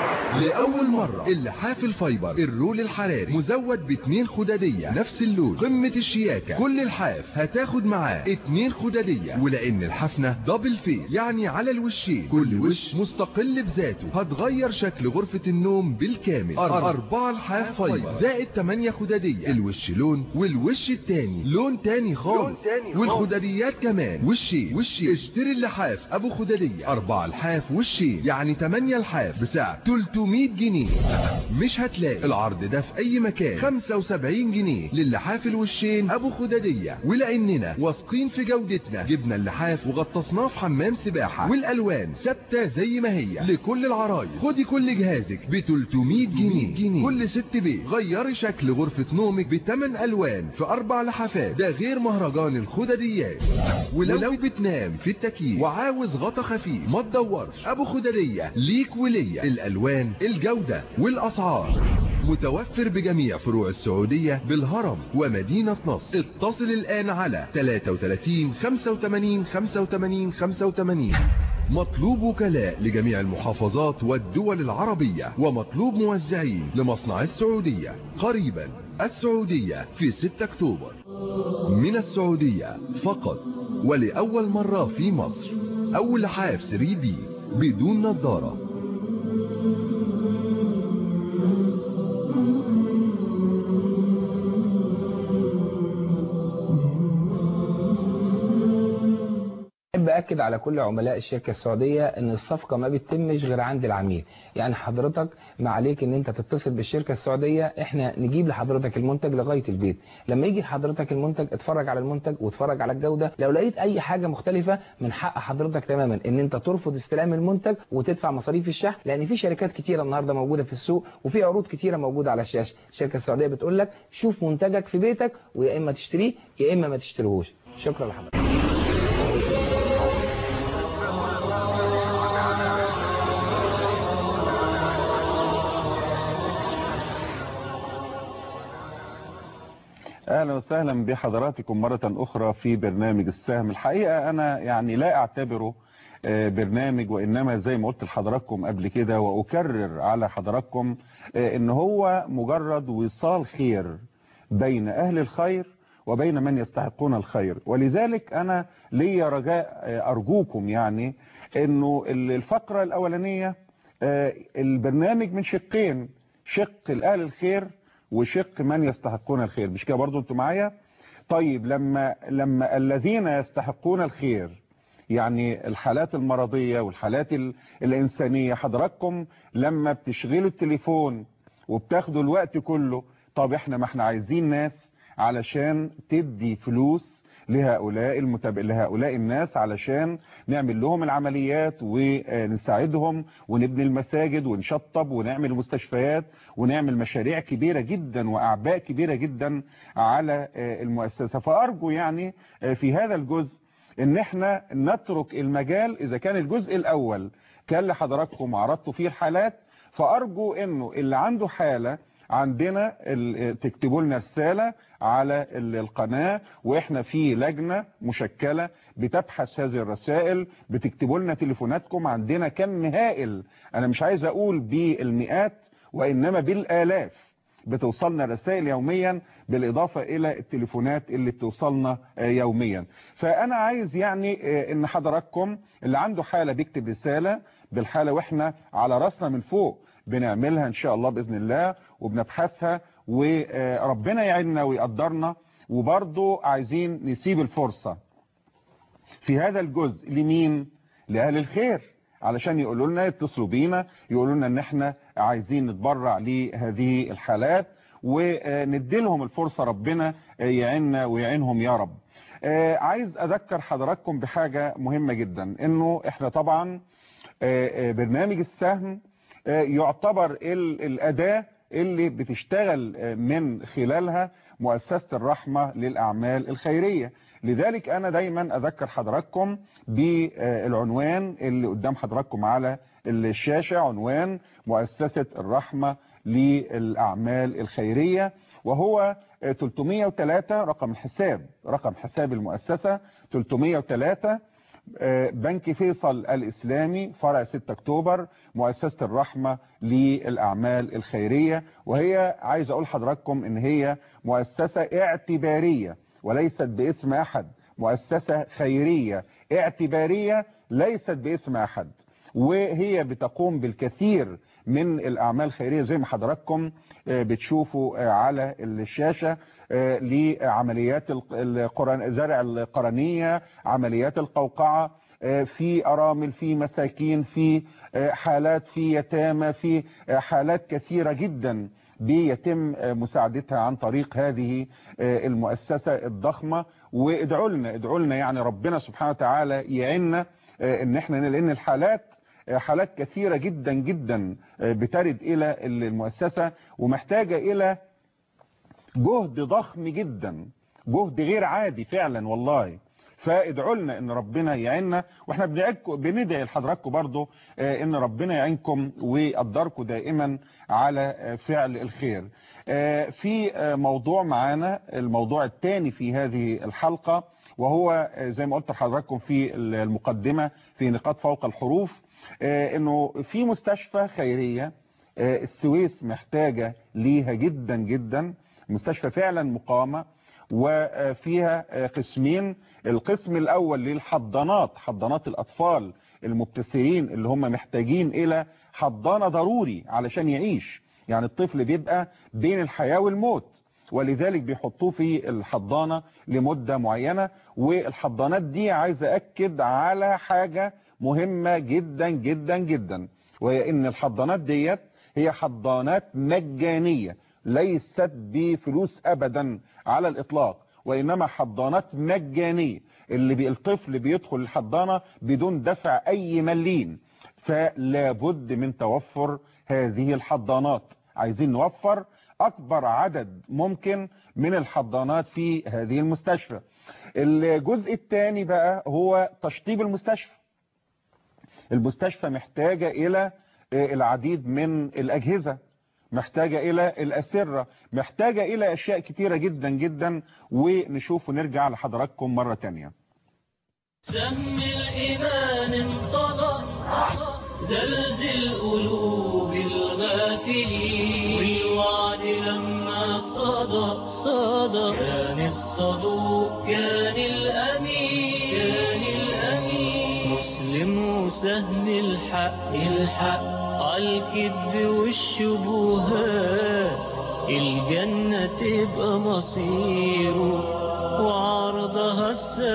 لأول مرة اللحاف الفايبر الرول الحراري مزود باتنين خدادية نفس اللون قمة الشياكة كل الحاف هتاخد معاه اتنين خدادية ولأن الحفنة دبل فيس يعني على الوشين كل وش مستقل بذاته هتغير شكل غرفة النوم بالكامل أر- أربعة الحاف فايبر زائد تمانية خدادية الوش لون والوش التاني لون تاني خالص والخداديات كمان وشين وشين اشتري اللحاف أبو خدادية أربعة الحاف وشين يعني تمانية الحاف بسعر 300 جنيه مش هتلاقي العرض ده في أي مكان 75 جنيه للحاف الوشين أبو خدادية ولأننا واثقين في جودتنا جبنا اللحاف وغطسناه في حمام سباحة والألوان ثابتة زي ما هي لكل العرايس خدي كل جهازك ب 300 جنيه. جنيه كل ست بيت غيري شكل غرفة نومك بثمان ألوان في أربع لحافات ده غير مهرجان الخدديات ولو, ولو بتنام في التكييف وعاوز غطا خفيف ما تدورش أبو خددية ليك وليا الألوان الجودة والأسعار متوفر بجميع فروع السعودية بالهرم ومدينة نصر اتصل الآن على 33 85 85 85 مطلوب وكلاء لجميع المحافظات والدول العربية ومطلوب موزعين لمصنع السعودية قريبا السعودية في 6 أكتوبر من السعودية فقط ولأول مرة في مصر أول لحاف 3D بدون نظارة احب اكد على كل عملاء الشركه السعوديه ان الصفقه ما بتتمش غير عند العميل يعني حضرتك ما عليك ان انت تتصل بالشركه السعوديه احنا نجيب لحضرتك المنتج لغايه البيت لما يجي لحضرتك المنتج اتفرج على المنتج واتفرج على الجوده لو لقيت اي حاجه مختلفه من حق حضرتك تماما ان انت ترفض استلام المنتج وتدفع مصاريف الشحن لان في شركات كتيره النهارده موجوده في السوق وفي عروض كتيره موجوده على الشاشه الشركه السعوديه بتقول لك شوف منتجك في بيتك ويا اما تشتريه يا اما ما تشتريهوش شكرا لحضرتك اهلا وسهلا بحضراتكم مرة اخرى في برنامج السهم الحقيقة انا يعني لا اعتبره آه، برنامج وانما زي ما قلت لحضراتكم قبل كده واكرر على حضراتكم آه، ان هو مجرد وصال خير بين اهل الخير وبين من يستحقون الخير ولذلك انا ليا رجاء آه، ارجوكم يعني انه الفقرة الاولانية آه، البرنامج من شقين شق الاهل الخير وشق من يستحقون الخير مش كده برضو انتوا معايا طيب لما لما الذين يستحقون الخير يعني الحالات المرضية والحالات ال- الإنسانية حضراتكم لما بتشغلوا التليفون وبتاخدوا الوقت كله طب احنا ما احنا عايزين ناس علشان تدي فلوس لهؤلاء المتابع لهؤلاء الناس علشان نعمل لهم العمليات ونساعدهم ونبني المساجد ونشطب ونعمل مستشفيات ونعمل مشاريع كبيرة جدا وأعباء كبيرة جدا على آه، المؤسسة فأرجو يعني آه، في هذا الجزء ان احنا نترك المجال اذا كان الجزء الاول كان لحضراتكم عرضتوا فيه الحالات فارجو انه اللي عنده حالة عندنا ال- تكتبوا لنا رسالة على ال- القناة واحنا في لجنة مشكلة بتبحث هذه الرسائل بتكتبوا لنا تليفوناتكم عندنا كم هائل انا مش عايز اقول بالمئات وانما بالالاف بتوصلنا رسائل يوميا بالإضافة إلى التليفونات اللي بتوصلنا آه، يوميا فأنا عايز يعني آه، إن حضراتكم اللي عنده حالة بيكتب رسالة بالحالة وإحنا على راسنا من فوق بنعملها إن شاء الله بإذن الله وبنبحثها وربنا يعيننا ويقدرنا وبرضو عايزين نسيب الفرصة في هذا الجزء لمين لأهل الخير علشان يقولوا لنا يتصلوا بينا يقولوا لنا ان احنا عايزين نتبرع لهذه الحالات وندي لهم الفرصة ربنا يعيننا ويعينهم يا رب آه، عايز اذكر حضراتكم بحاجة مهمة جدا انه احنا طبعا آه، آه، برنامج السهم آه، يعتبر ال- الاداة اللي بتشتغل آه، من خلالها مؤسسة الرحمة للأعمال الخيرية لذلك أنا دايما أذكر حضراتكم بالعنوان اللي قدام حضراتكم على الشاشة عنوان مؤسسة الرحمة للأعمال الخيرية وهو آه، 303 رقم الحساب رقم حساب المؤسسة 303 آه، بنك فيصل الإسلامي فرع 6 أكتوبر مؤسسة الرحمة للأعمال الخيرية وهي عايز أقول حضراتكم إن هي مؤسسة اعتبارية وليست باسم أحد مؤسسة خيرية اعتبارية ليست باسم أحد وهي بتقوم بالكثير من الأعمال الخيرية زي ما حضراتكم آه، بتشوفوا آه، على الشاشة آه، لعمليات الق- القرن زرع القرنية عمليات القوقعة آه، في أرامل في مساكين في آه، حالات في يتامى في آه، حالات كثيرة جدا بيتم آه، مساعدتها عن طريق هذه آه، المؤسسة الضخمة وادعوا لنا ادعوا لنا يعني ربنا سبحانه وتعالى يعيننا آه، ان احنا لان الحالات آه، حالات كثيرة جدا جدا آه، بترد الى المؤسسة ومحتاجة الى جهد ضخم جدا جهد غير عادي فعلا والله فادعوا لنا ان ربنا يعيننا واحنا بندعيكم بندعي لحضراتكم برضو آه، ان ربنا يعينكم ويقدركم دائما على آه، فعل الخير آه، في آه، موضوع معانا الموضوع الثاني في هذه الحلقة وهو آه، زي ما قلت لحضراتكم في المقدمة في نقاط فوق الحروف آه، انه في مستشفى خيرية آه، السويس محتاجة ليها جدا جدا مستشفى فعلا مقامة وفيها آه، قسمين القسم الاول للحضانات حضانات الاطفال المبتسرين اللي هم محتاجين الى حضانة ضروري علشان يعيش يعني الطفل بيبقى بين الحياة والموت ولذلك بيحطوه في الحضانة لمدة معينة والحضانات دي عايز أكد على حاجة مهمة جدا جدا جدا وهي ان الحضانات ديت هي حضانات مجانية ليست بفلوس ابدا على الاطلاق وانما حضانات مجانية اللي بي الطفل بيدخل الحضانة بدون دفع اي مليم فلا بد من توفر هذه الحضانات عايزين نوفر اكبر عدد ممكن من الحضانات في هذه المستشفى الجزء الثاني بقى هو تشطيب المستشفى المستشفى محتاجة الى العديد من الاجهزة محتاجة الى الاسرة محتاجة الى اشياء كتيرة جدا جدا ونشوف ونرجع لحضراتكم مرة تانية سم الإيمان انطلق زلزل قلوب الغافلين والوعد لما صدى صدى كان الصدوق كان الأمين كان الأمين مسلم وسهم الحق الحق عالكذب والشبهات الجنة تبقى مصيره وعرضها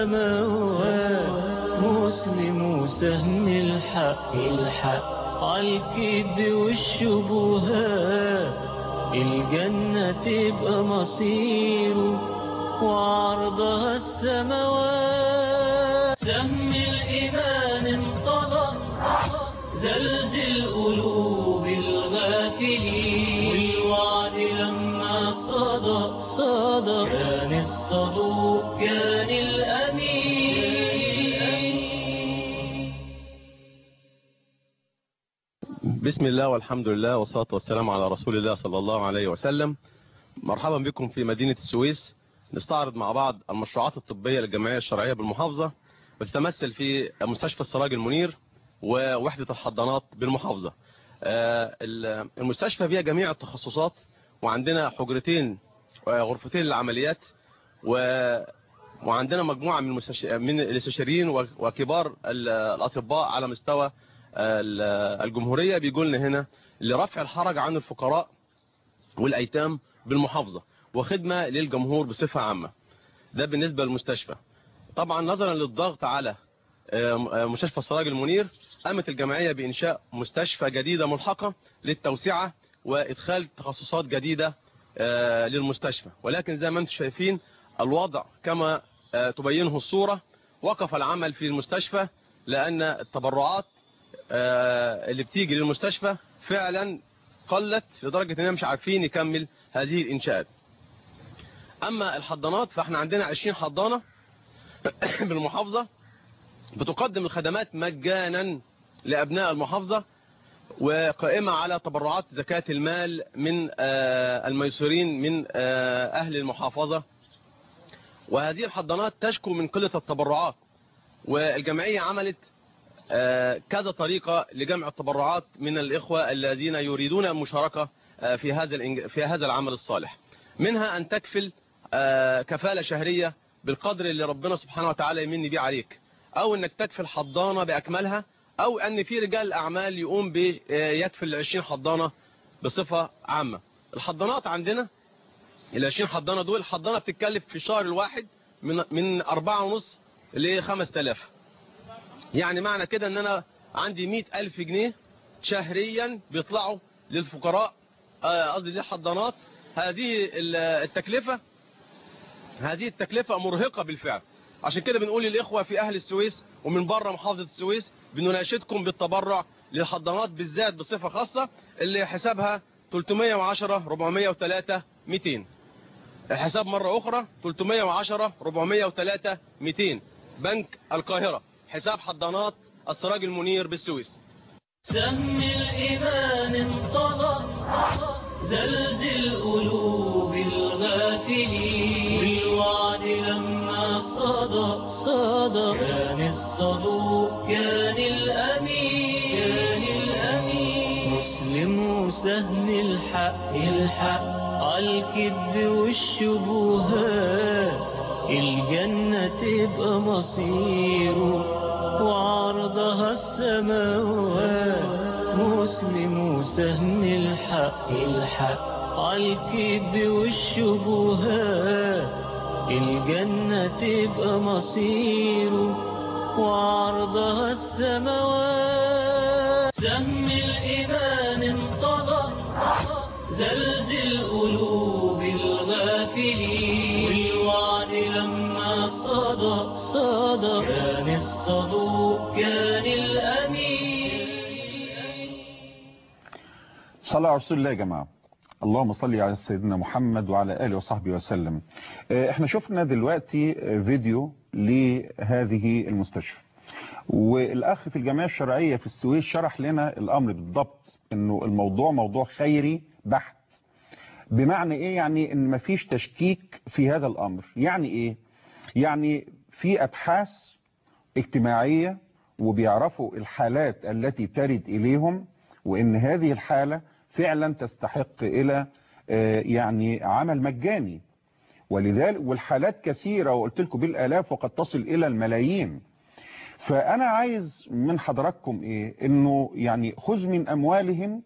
السماوات مسلم وسهم الحق الحق عالكذب والشبهات الجنة تبقى مصيره وعرضها السماوات سهم الإيمان انطلق زلزل قلوب الغافلين والوعد لما صدى صدى كان الصدوق كان الأمين بسم الله والحمد لله والصلاة والسلام على رسول الله صلى الله عليه وسلم مرحبا بكم في مدينة السويس نستعرض مع بعض المشروعات الطبية للجمعية الشرعية بالمحافظة وتتمثل في مستشفى السراج المنير ووحدة الحضانات بالمحافظة آه، المستشفى فيها جميع التخصصات وعندنا حجرتين غرفتين للعمليات و وعندنا مجموعة من المستش... من الاستشاريين وكبار ال- الأطباء على مستوى ال- الجمهورية بيجوا لنا هنا لرفع الحرج عن الفقراء والأيتام بالمحافظة وخدمة للجمهور بصفة عامة ده بالنسبة للمستشفى طبعا نظرا للضغط على آه، مستشفى السراج المنير قامت الجمعية بإنشاء مستشفى جديدة ملحقة للتوسعة وإدخال تخصصات جديدة آه، للمستشفى ولكن زي ما انتم شايفين الوضع كما آه، تبينه الصورة وقف العمل في المستشفى لأن التبرعات آه، اللي بتيجي للمستشفى فعلا قلت لدرجة اننا مش عارفين نكمل هذه الإنشاءات أما الحضانات فاحنا عندنا 20 حضانة بالمحافظة بتقدم الخدمات مجانا لأبناء المحافظة وقائمة على تبرعات زكاة المال من آه، الميسورين من آه، أهل المحافظة وهذه الحضانات تشكو من قلة التبرعات والجمعية عملت آه، كذا طريقة لجمع التبرعات من الإخوة الذين يريدون المشاركة آه، في هذا الإنج- في هذا العمل الصالح منها أن تكفل آه، كفالة شهرية بالقدر اللي ربنا سبحانه وتعالى يمن بيه عليك أو أنك تكفل حضانة بأكملها أو أن في رجال أعمال يقوم بيكفل 20 حضانة بصفة عامة الحضانات عندنا ال 20 حضانة دول الحضانة بتتكلف في الشهر الواحد من من 4.5 ل 5000 يعني معنى كده ان انا عندي 100000 جنيه شهريا بيطلعوا للفقراء آه، قصدي للحضانات هذه ال- التكلفة هذه التكلفة مرهقة بالفعل عشان كده بنقول للإخوة في أهل السويس ومن بره محافظة السويس بنناشدكم بالتبرع للحضانات بالذات بصفة خاصة اللي حسابها 310 403 200 الحساب مرة أخرى 310 403 200 بنك القاهرة حساب حضانات السراج المنير بالسويس سهم الإيمان انطلق زلزل قلوب الغافلين بالوعد لما صدى صدى كان الصدوق كان الأمين كان الأمين مسلم وسهم الحق الحق عالكذب والشبهات الجنة تبقى مصيره وعرضها السماوات مسلم وسهم الحق الحق عالكذب والشبهات الجنة تبقى مصيره وعرضها السماوات سهم الإيمان انطلق زلزل قلوب الغافلين بالوعد لما صدى صدى كان الصدوق كان الأمين صلى على رسول الله يا جماعة اللهم صل على سيدنا محمد وعلى آله وصحبه وسلم احنا شفنا دلوقتي فيديو لهذه المستشفى والأخ في الجمعية الشرعية في السويس شرح لنا الأمر بالضبط انه الموضوع موضوع خيري بحت بمعنى ايه يعني ان مفيش تشكيك في هذا الامر يعني ايه يعني في ابحاث اجتماعية وبيعرفوا الحالات التي ترد اليهم وان هذه الحالة فعلا تستحق الى يعني عمل مجاني ولذلك والحالات كثيرة وقلت لكم بالالاف وقد تصل الى الملايين فانا عايز من حضراتكم ايه انه يعني خذ من اموالهم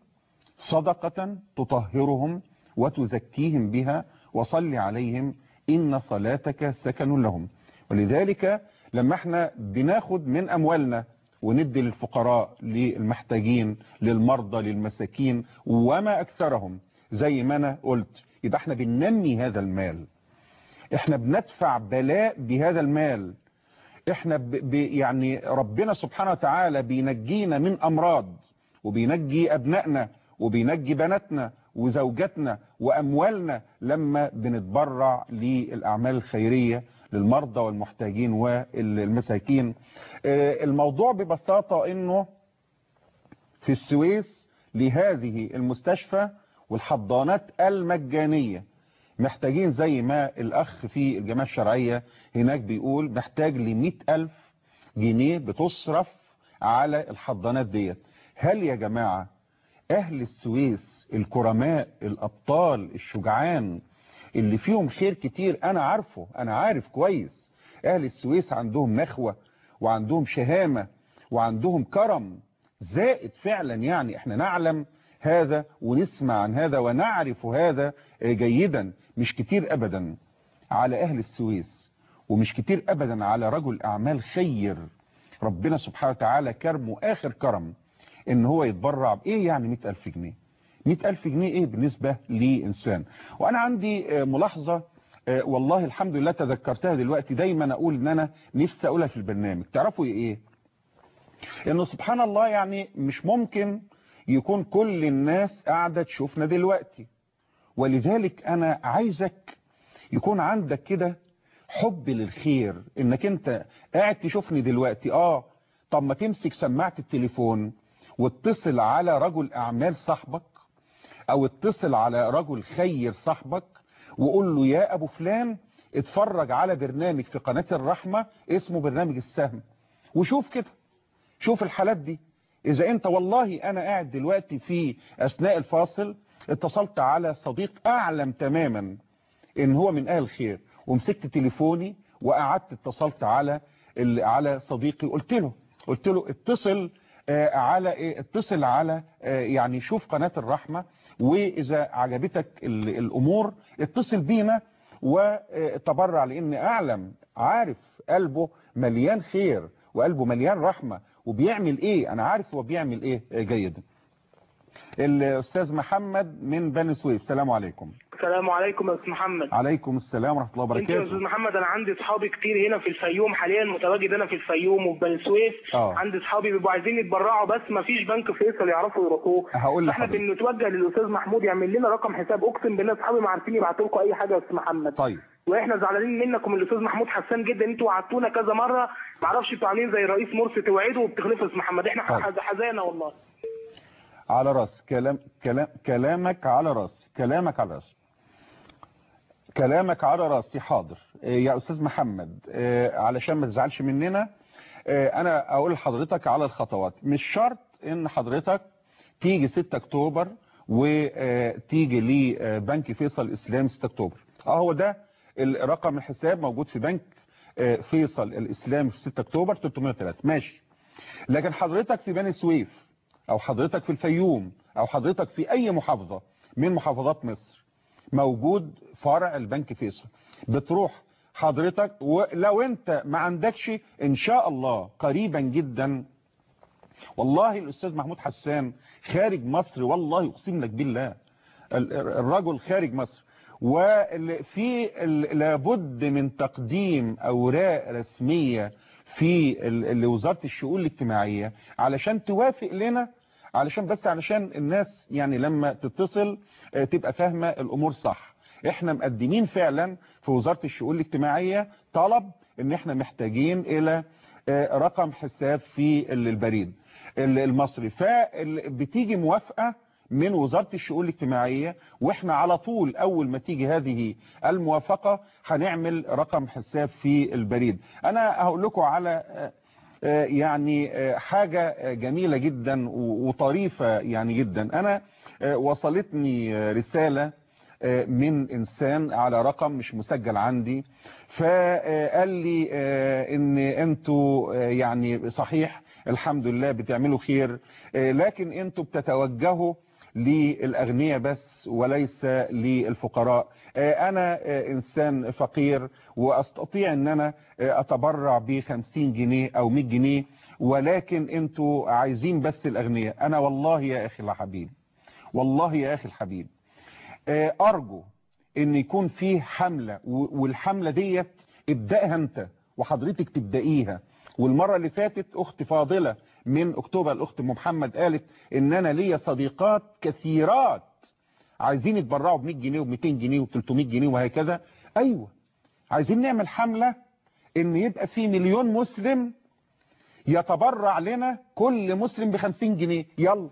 صدقة تطهرهم وتزكيهم بها وصل عليهم إن صلاتك سكن لهم ولذلك لما احنا بناخد من أموالنا وندي للفقراء للمحتاجين للمرضى للمساكين وما أكثرهم زي ما أنا قلت يبقى احنا بننمي هذا المال احنا بندفع بلاء بهذا المال احنا ب ب يعني ربنا سبحانه وتعالى بينجينا من أمراض وبينجي أبنائنا وبينجي بناتنا وزوجاتنا وأموالنا لما بنتبرع للأعمال الخيرية للمرضى والمحتاجين والمساكين الموضوع ببساطة انه في السويس لهذه المستشفى والحضانات المجانية محتاجين زي ما الأخ في الجماعة الشرعية هناك بيقول محتاج لمئة ألف جنيه بتصرف على الحضانات ديت هل يا جماعة أهل السويس الكرماء الأبطال الشجعان اللي فيهم خير كتير أنا عارفه أنا عارف كويس أهل السويس عندهم نخوة وعندهم شهامة وعندهم كرم زائد فعلا يعني احنا نعلم هذا ونسمع عن هذا ونعرف هذا جيدا مش كتير أبدا على أهل السويس ومش كتير أبدا على رجل أعمال خير ربنا سبحانه وتعالى كرمه آخر كرم ان هو يتبرع بإيه يعني مئة ألف جنيه مئة ألف جنيه إيه بالنسبة لإنسان وأنا عندي ملاحظة والله الحمد لله تذكرتها دلوقتي دايما أقول إن أنا نفسي أقولها في البرنامج تعرفوا إيه إنه سبحان الله يعني مش ممكن يكون كل الناس قاعدة تشوفنا دلوقتي ولذلك أنا عايزك يكون عندك كده حب للخير إنك أنت قاعد تشوفني دلوقتي آه طب ما تمسك سماعة التليفون واتصل على رجل أعمال صاحبك أو اتصل على رجل خير صاحبك وقول له يا أبو فلان اتفرج على برنامج في قناة الرحمة اسمه برنامج السهم وشوف كده شوف الحالات دي إذا أنت والله أنا قاعد دلوقتي في أثناء الفاصل اتصلت على صديق أعلم تماما إن هو من أهل الخير ومسكت تليفوني وقعدت اتصلت على على صديقي قلت له قلت له اتصل على ايه اتصل على يعني شوف قناة الرحمة واذا عجبتك الامور اتصل بينا وتبرع لان اعلم عارف قلبه مليان خير وقلبه مليان رحمة وبيعمل ايه انا عارف هو بيعمل ايه جيدا الاستاذ محمد من بني سويف السلام عليكم السلام عليكم يا استاذ محمد عليكم السلام ورحمه الله انت يا وبركاته استاذ محمد انا عندي اصحابي كتير هنا في الفيوم حاليا متواجد انا في الفيوم وفي بني سويف اه عندي اصحابي بيبقوا عايزين يتبرعوا بس ما فيش بنك فيصل يعرفوا يروحوه هقول احنا لحضرتك بنتوجه للاستاذ محمود يعمل لنا رقم حساب اقسم بالله اصحابي ما عارفين يبعتوا لكم اي حاجه يا استاذ محمد طيب واحنا زعلانين منكم الاستاذ محمود حسان جدا انتوا وعدتونا كذا مره ما اعرفش انتوا عاملين زي الرئيس مرسي توعدوا وبتخلفوا يا استاذ محمد احنا طيب. حز- حزانه والله على راس كلام كلام كلامك على راس كلامك على راس كلامك على راسي حاضر إيه يا استاذ محمد إيه علشان ما تزعلش مننا إيه انا اقول لحضرتك على الخطوات مش شرط ان حضرتك تيجي 6 اكتوبر وتيجي لبنك فيصل الاسلامي 6 اكتوبر اه هو ده رقم الحساب موجود في بنك آه، فيصل الاسلامي في 6 اكتوبر 303 ماشي لكن حضرتك في بني سويف او حضرتك في الفيوم او حضرتك في اي محافظة من محافظات مصر موجود فرع البنك فيصل بتروح حضرتك ولو انت ما عندكش ان شاء الله قريبا جدا والله الاستاذ محمود حسان خارج مصر والله اقسم لك بالله ال- الرجل خارج مصر وفي ال- لابد من تقديم اوراق رسمية في ال- لوزارة الشؤون الاجتماعية علشان توافق لنا علشان بس علشان الناس يعني لما تتصل آه، تبقى فاهمة الامور صح احنا مقدمين فعلا في وزارة الشؤون الاجتماعية طلب ان احنا محتاجين الى آه، رقم حساب في ال- البريد ال- المصري فبتيجي موافقة من وزارة الشؤون الاجتماعية واحنا على طول اول ما تيجي هذه الموافقة هنعمل رقم حساب في البريد انا هقول لكم على آه، آه، يعني آه، حاجة آه، جميلة جدا و- وطريفة يعني جدا انا آه، وصلتني آه، رسالة آه، من انسان على رقم مش مسجل عندي فقال لي آه، ان انتوا آه، يعني صحيح الحمد لله بتعملوا خير آه، لكن انتوا بتتوجهوا للاغنياء بس وليس للفقراء آه، انا آه، انسان فقير واستطيع ان انا آه، اتبرع ب 50 جنيه او 100 جنيه ولكن انتوا عايزين بس الاغنياء انا والله يا اخي الحبيب والله يا اخي الحبيب آه، ارجو ان يكون في حملة و- والحملة ديت ابدأها انت وحضرتك تبدأيها والمرة اللي فاتت اخت فاضلة من اكتوبر الاخت ام محمد قالت ان انا ليا صديقات كثيرات عايزين يتبرعوا ب 100 جنيه و200 جنيه و300 جنيه وهكذا ايوه عايزين نعمل حملة ان يبقى في مليون مسلم يتبرع لنا كل مسلم ب 50 جنيه يلا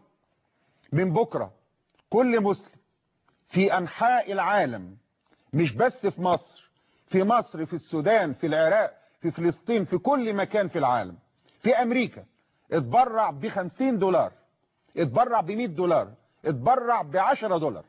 من بكرة كل مسلم في أنحاء العالم مش بس في مصر في مصر في السودان في العراق في فلسطين في كل مكان في العالم في أمريكا اتبرع ب 50 دولار اتبرع ب 100 دولار اتبرع ب 10 دولار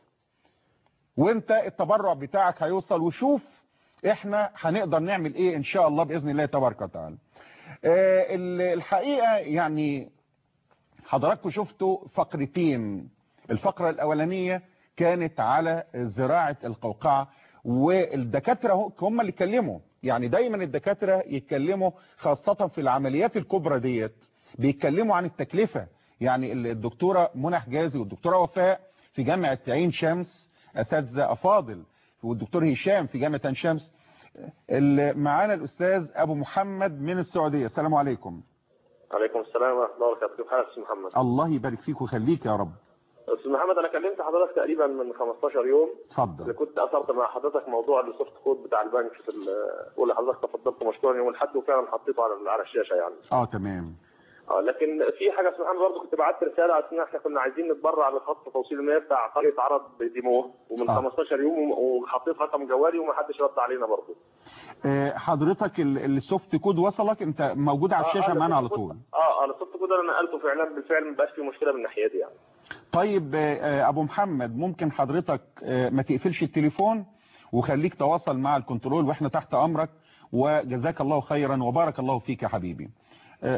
وانت التبرع بتاعك هيوصل وشوف احنا هنقدر نعمل ايه ان شاء الله باذن الله تبارك وتعالى آه، ال- الحقيقه يعني حضراتكم شفتوا فقرتين الفقره الاولانيه كانت على زراعه القوقعه والدكاتره هم اللي اتكلموا يعني دايما الدكاتره يتكلموا خاصه في العمليات الكبرى ديت بيتكلموا عن التكلفه يعني الدكتوره منى حجازي والدكتوره وفاء في جامعه عين شمس اساتذه افاضل والدكتور هشام في جامعه عين شمس ال- معانا الاستاذ ابو محمد من السعوديه السلام عليكم عليكم السلام ورحمه الله وبركاته كيف حالك استاذ محمد الله يبارك فيك ويخليك يا رب استاذ محمد انا كلمت حضرتك تقريبا من 15 يوم اتفضل اللي كنت اثرت مع حضرتك موضوع السوفت كود بتاع البنك في ال- واللي حضرتك تفضلت مشكورا يوم الاحد وفعلا حطيته على على الشاشه يعني اه تمام اه لكن في حاجه استاذ محمد برضه كنت بعت رساله على اساس ان احنا كنا عايزين نتبرع لخط توصيل المياه بتاع قريه عرب بديموه ومن آه. 15 يوم وحطيت رقم جوالي ومحدش رد علينا برضه آه، حضرتك ال- السوفت كود وصلك انت موجود على آه، الشاشه آه، معانا على السوفت طول اه اه السوفت كود انا نقلته فعلا بالفعل ما بقاش في مشكله من ناحيتي يعني طيب آه، آه، ابو محمد ممكن حضرتك آه، ما تقفلش التليفون وخليك تواصل مع الكنترول واحنا تحت امرك وجزاك الله خيرا وبارك الله فيك يا حبيبي آه،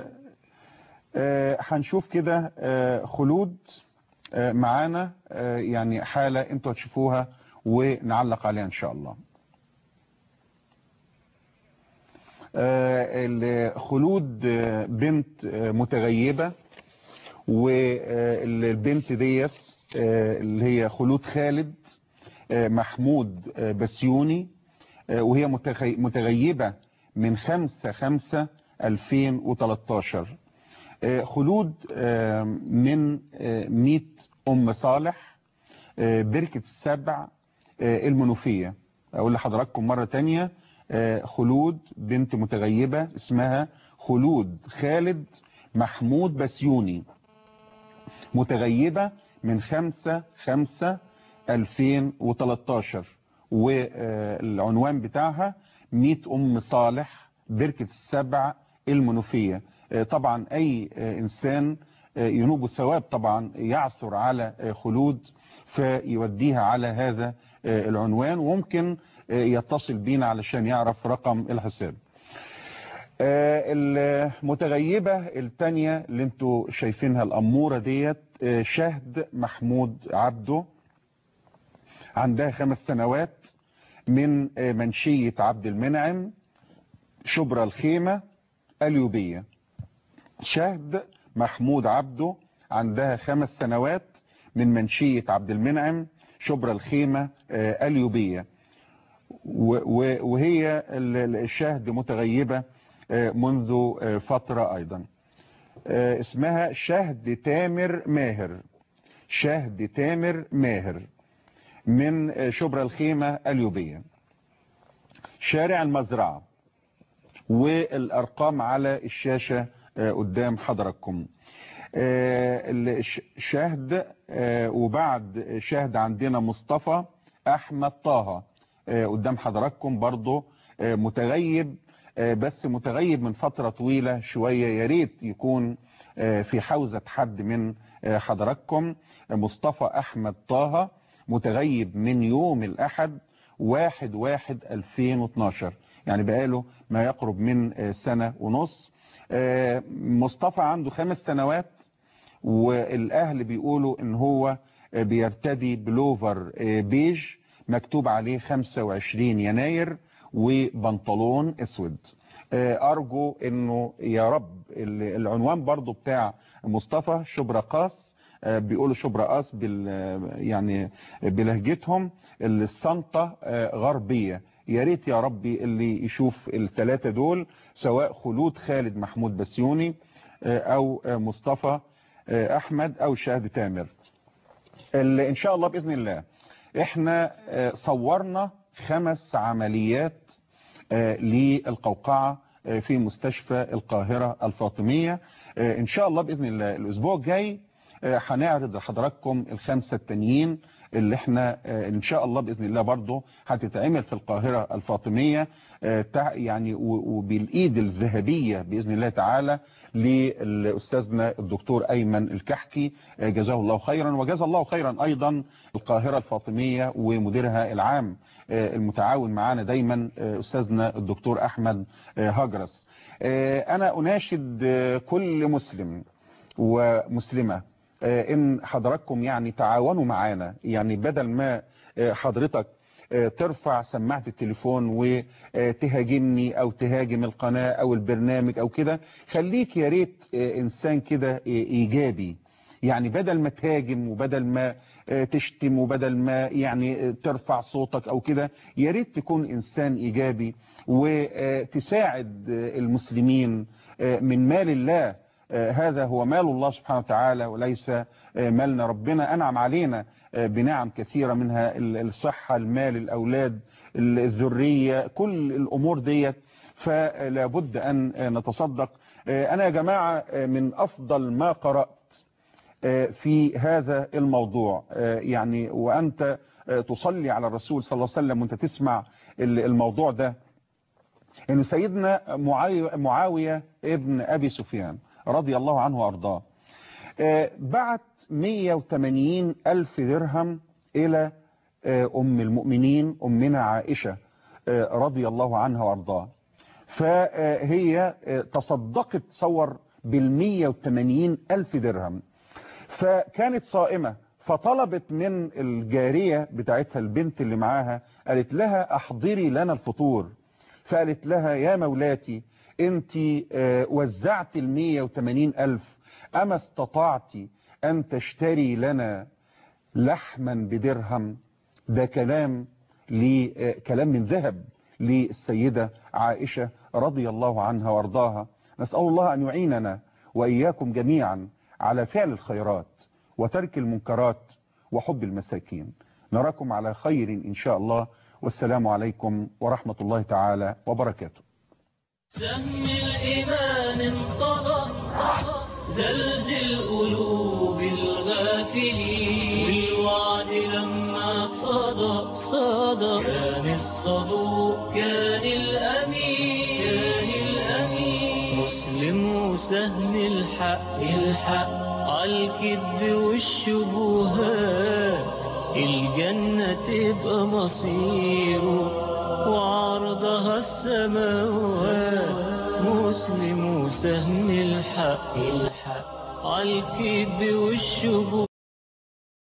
آه، هنشوف كده آه، خلود آه، معانا آه، يعني حالة انتوا هتشوفوها ونعلق عليها ان شاء الله آه، ال- خلود آه، بنت آه، متغيبة والبنت ديت آه، اللي هي خلود خالد محمود بسيوني وهي متغيبة من 5 5 2013 خلود من 100 أم صالح بركة السبع المنوفية أقول لحضراتكم مرة تانية خلود بنت متغيبة اسمها خلود خالد محمود بسيوني متغيبة من 5 5 2013 والعنوان بتاعها 100 أم صالح بركة السبع المنوفية طبعا أي إنسان ينوب الثواب طبعا يعثر على خلود فيوديها على هذا العنوان وممكن يتصل بينا علشان يعرف رقم الحساب المتغيبة التانية اللي انتوا شايفينها الأمورة ديت شهد محمود عبده عندها خمس سنوات من منشية عبد المنعم شبرا الخيمة اليوبية شهد محمود عبده عندها خمس سنوات من منشية عبد المنعم شبرا الخيمة اليوبية وهي الشهد متغيبة منذ فترة أيضا اسمها شهد تامر ماهر شهد تامر ماهر من شبرا الخيمة اليوبية شارع المزرعة والأرقام على الشاشة قدام حضراتكم شهد وبعد شهد عندنا مصطفى أحمد طه قدام حضراتكم برضو متغيب بس متغيب من فترة طويلة شوية يا ريت يكون في حوزة حد من حضراتكم مصطفى أحمد طه متغيب من يوم الأحد واحد واحد 2012 يعني بقاله ما يقرب من سنة ونص مصطفى عنده خمس سنوات والأهل بيقولوا ان هو بيرتدي بلوفر بيج مكتوب عليه 25 يناير وبنطلون اسود ارجو انه يا رب العنوان برضو بتاع مصطفى شبرا قاس بيقولوا شبرا قاس بال يعني بلهجتهم الصنطة غربية يا ريت يا ربي اللي يشوف الثلاثة دول سواء خلود خالد محمود بسيوني او مصطفى احمد او شهد تامر ان شاء الله باذن الله احنا صورنا خمس عمليات للقوقعة في مستشفى القاهرة الفاطمية ان شاء الله باذن الله الاسبوع الجاي هنعرض لحضراتكم الخمسة التانيين اللي احنا ان شاء الله باذن الله برضه هتتعمل في القاهرة الفاطمية يعني وبالايد الذهبية باذن الله تعالى لاستاذنا الدكتور ايمن الكحكي جزاه الله خيرا وجزا الله خيرا ايضا القاهرة الفاطمية ومديرها العام المتعاون معانا دايما استاذنا الدكتور احمد هجرس انا اناشد كل مسلم ومسلمة ان حضراتكم يعني تعاونوا معانا يعني بدل ما حضرتك ترفع سماعة التليفون وتهاجمني او تهاجم القناة او البرنامج او كده خليك يا ريت انسان كده ايجابي يعني بدل ما تهاجم وبدل ما تشتم وبدل ما يعني ترفع صوتك او كده يا ريت تكون انسان ايجابي وتساعد المسلمين من مال الله هذا هو مال الله سبحانه وتعالى وليس مالنا ربنا أنعم علينا بنعم كثيرة منها الصحة المال الأولاد الذرية كل الأمور ديت فلا بد أن نتصدق أنا يا جماعة من أفضل ما قرأت في هذا الموضوع يعني وأنت تصلي على الرسول صلى الله عليه وسلم وأنت تسمع الموضوع ده أن سيدنا معاوية ابن أبي سفيان رضي الله عنه وأرضاه بعت 180 ألف درهم إلى أم المؤمنين أمنا عائشة رضي الله عنها وأرضاه فهي تصدقت تصور بال 180 ألف درهم فكانت صائمة فطلبت من الجارية بتاعتها البنت اللي معاها قالت لها أحضري لنا الفطور فقالت لها يا مولاتي انت وزعت ال 180 ألف أما استطعت أن تشتري لنا لحما بدرهم ده كلام كلام من ذهب للسيدة عائشة رضي الله عنها وارضاها نسأل الله أن يعيننا وإياكم جميعا على فعل الخيرات وترك المنكرات وحب المساكين نراكم على خير إن شاء الله والسلام عليكم ورحمة الله تعالى وبركاته سهم الإيمان انقضى زلزل قلوب الغافلين بالوعد لما صدى صدى كان الصدوق كان الأمين كان الأمين مسلم وسهم الحق الحق عالكذب والشبهات الجنة تبقى مصيره وعرضها السماوات مسلم وسهم الحق الحق عالكذب والشبهات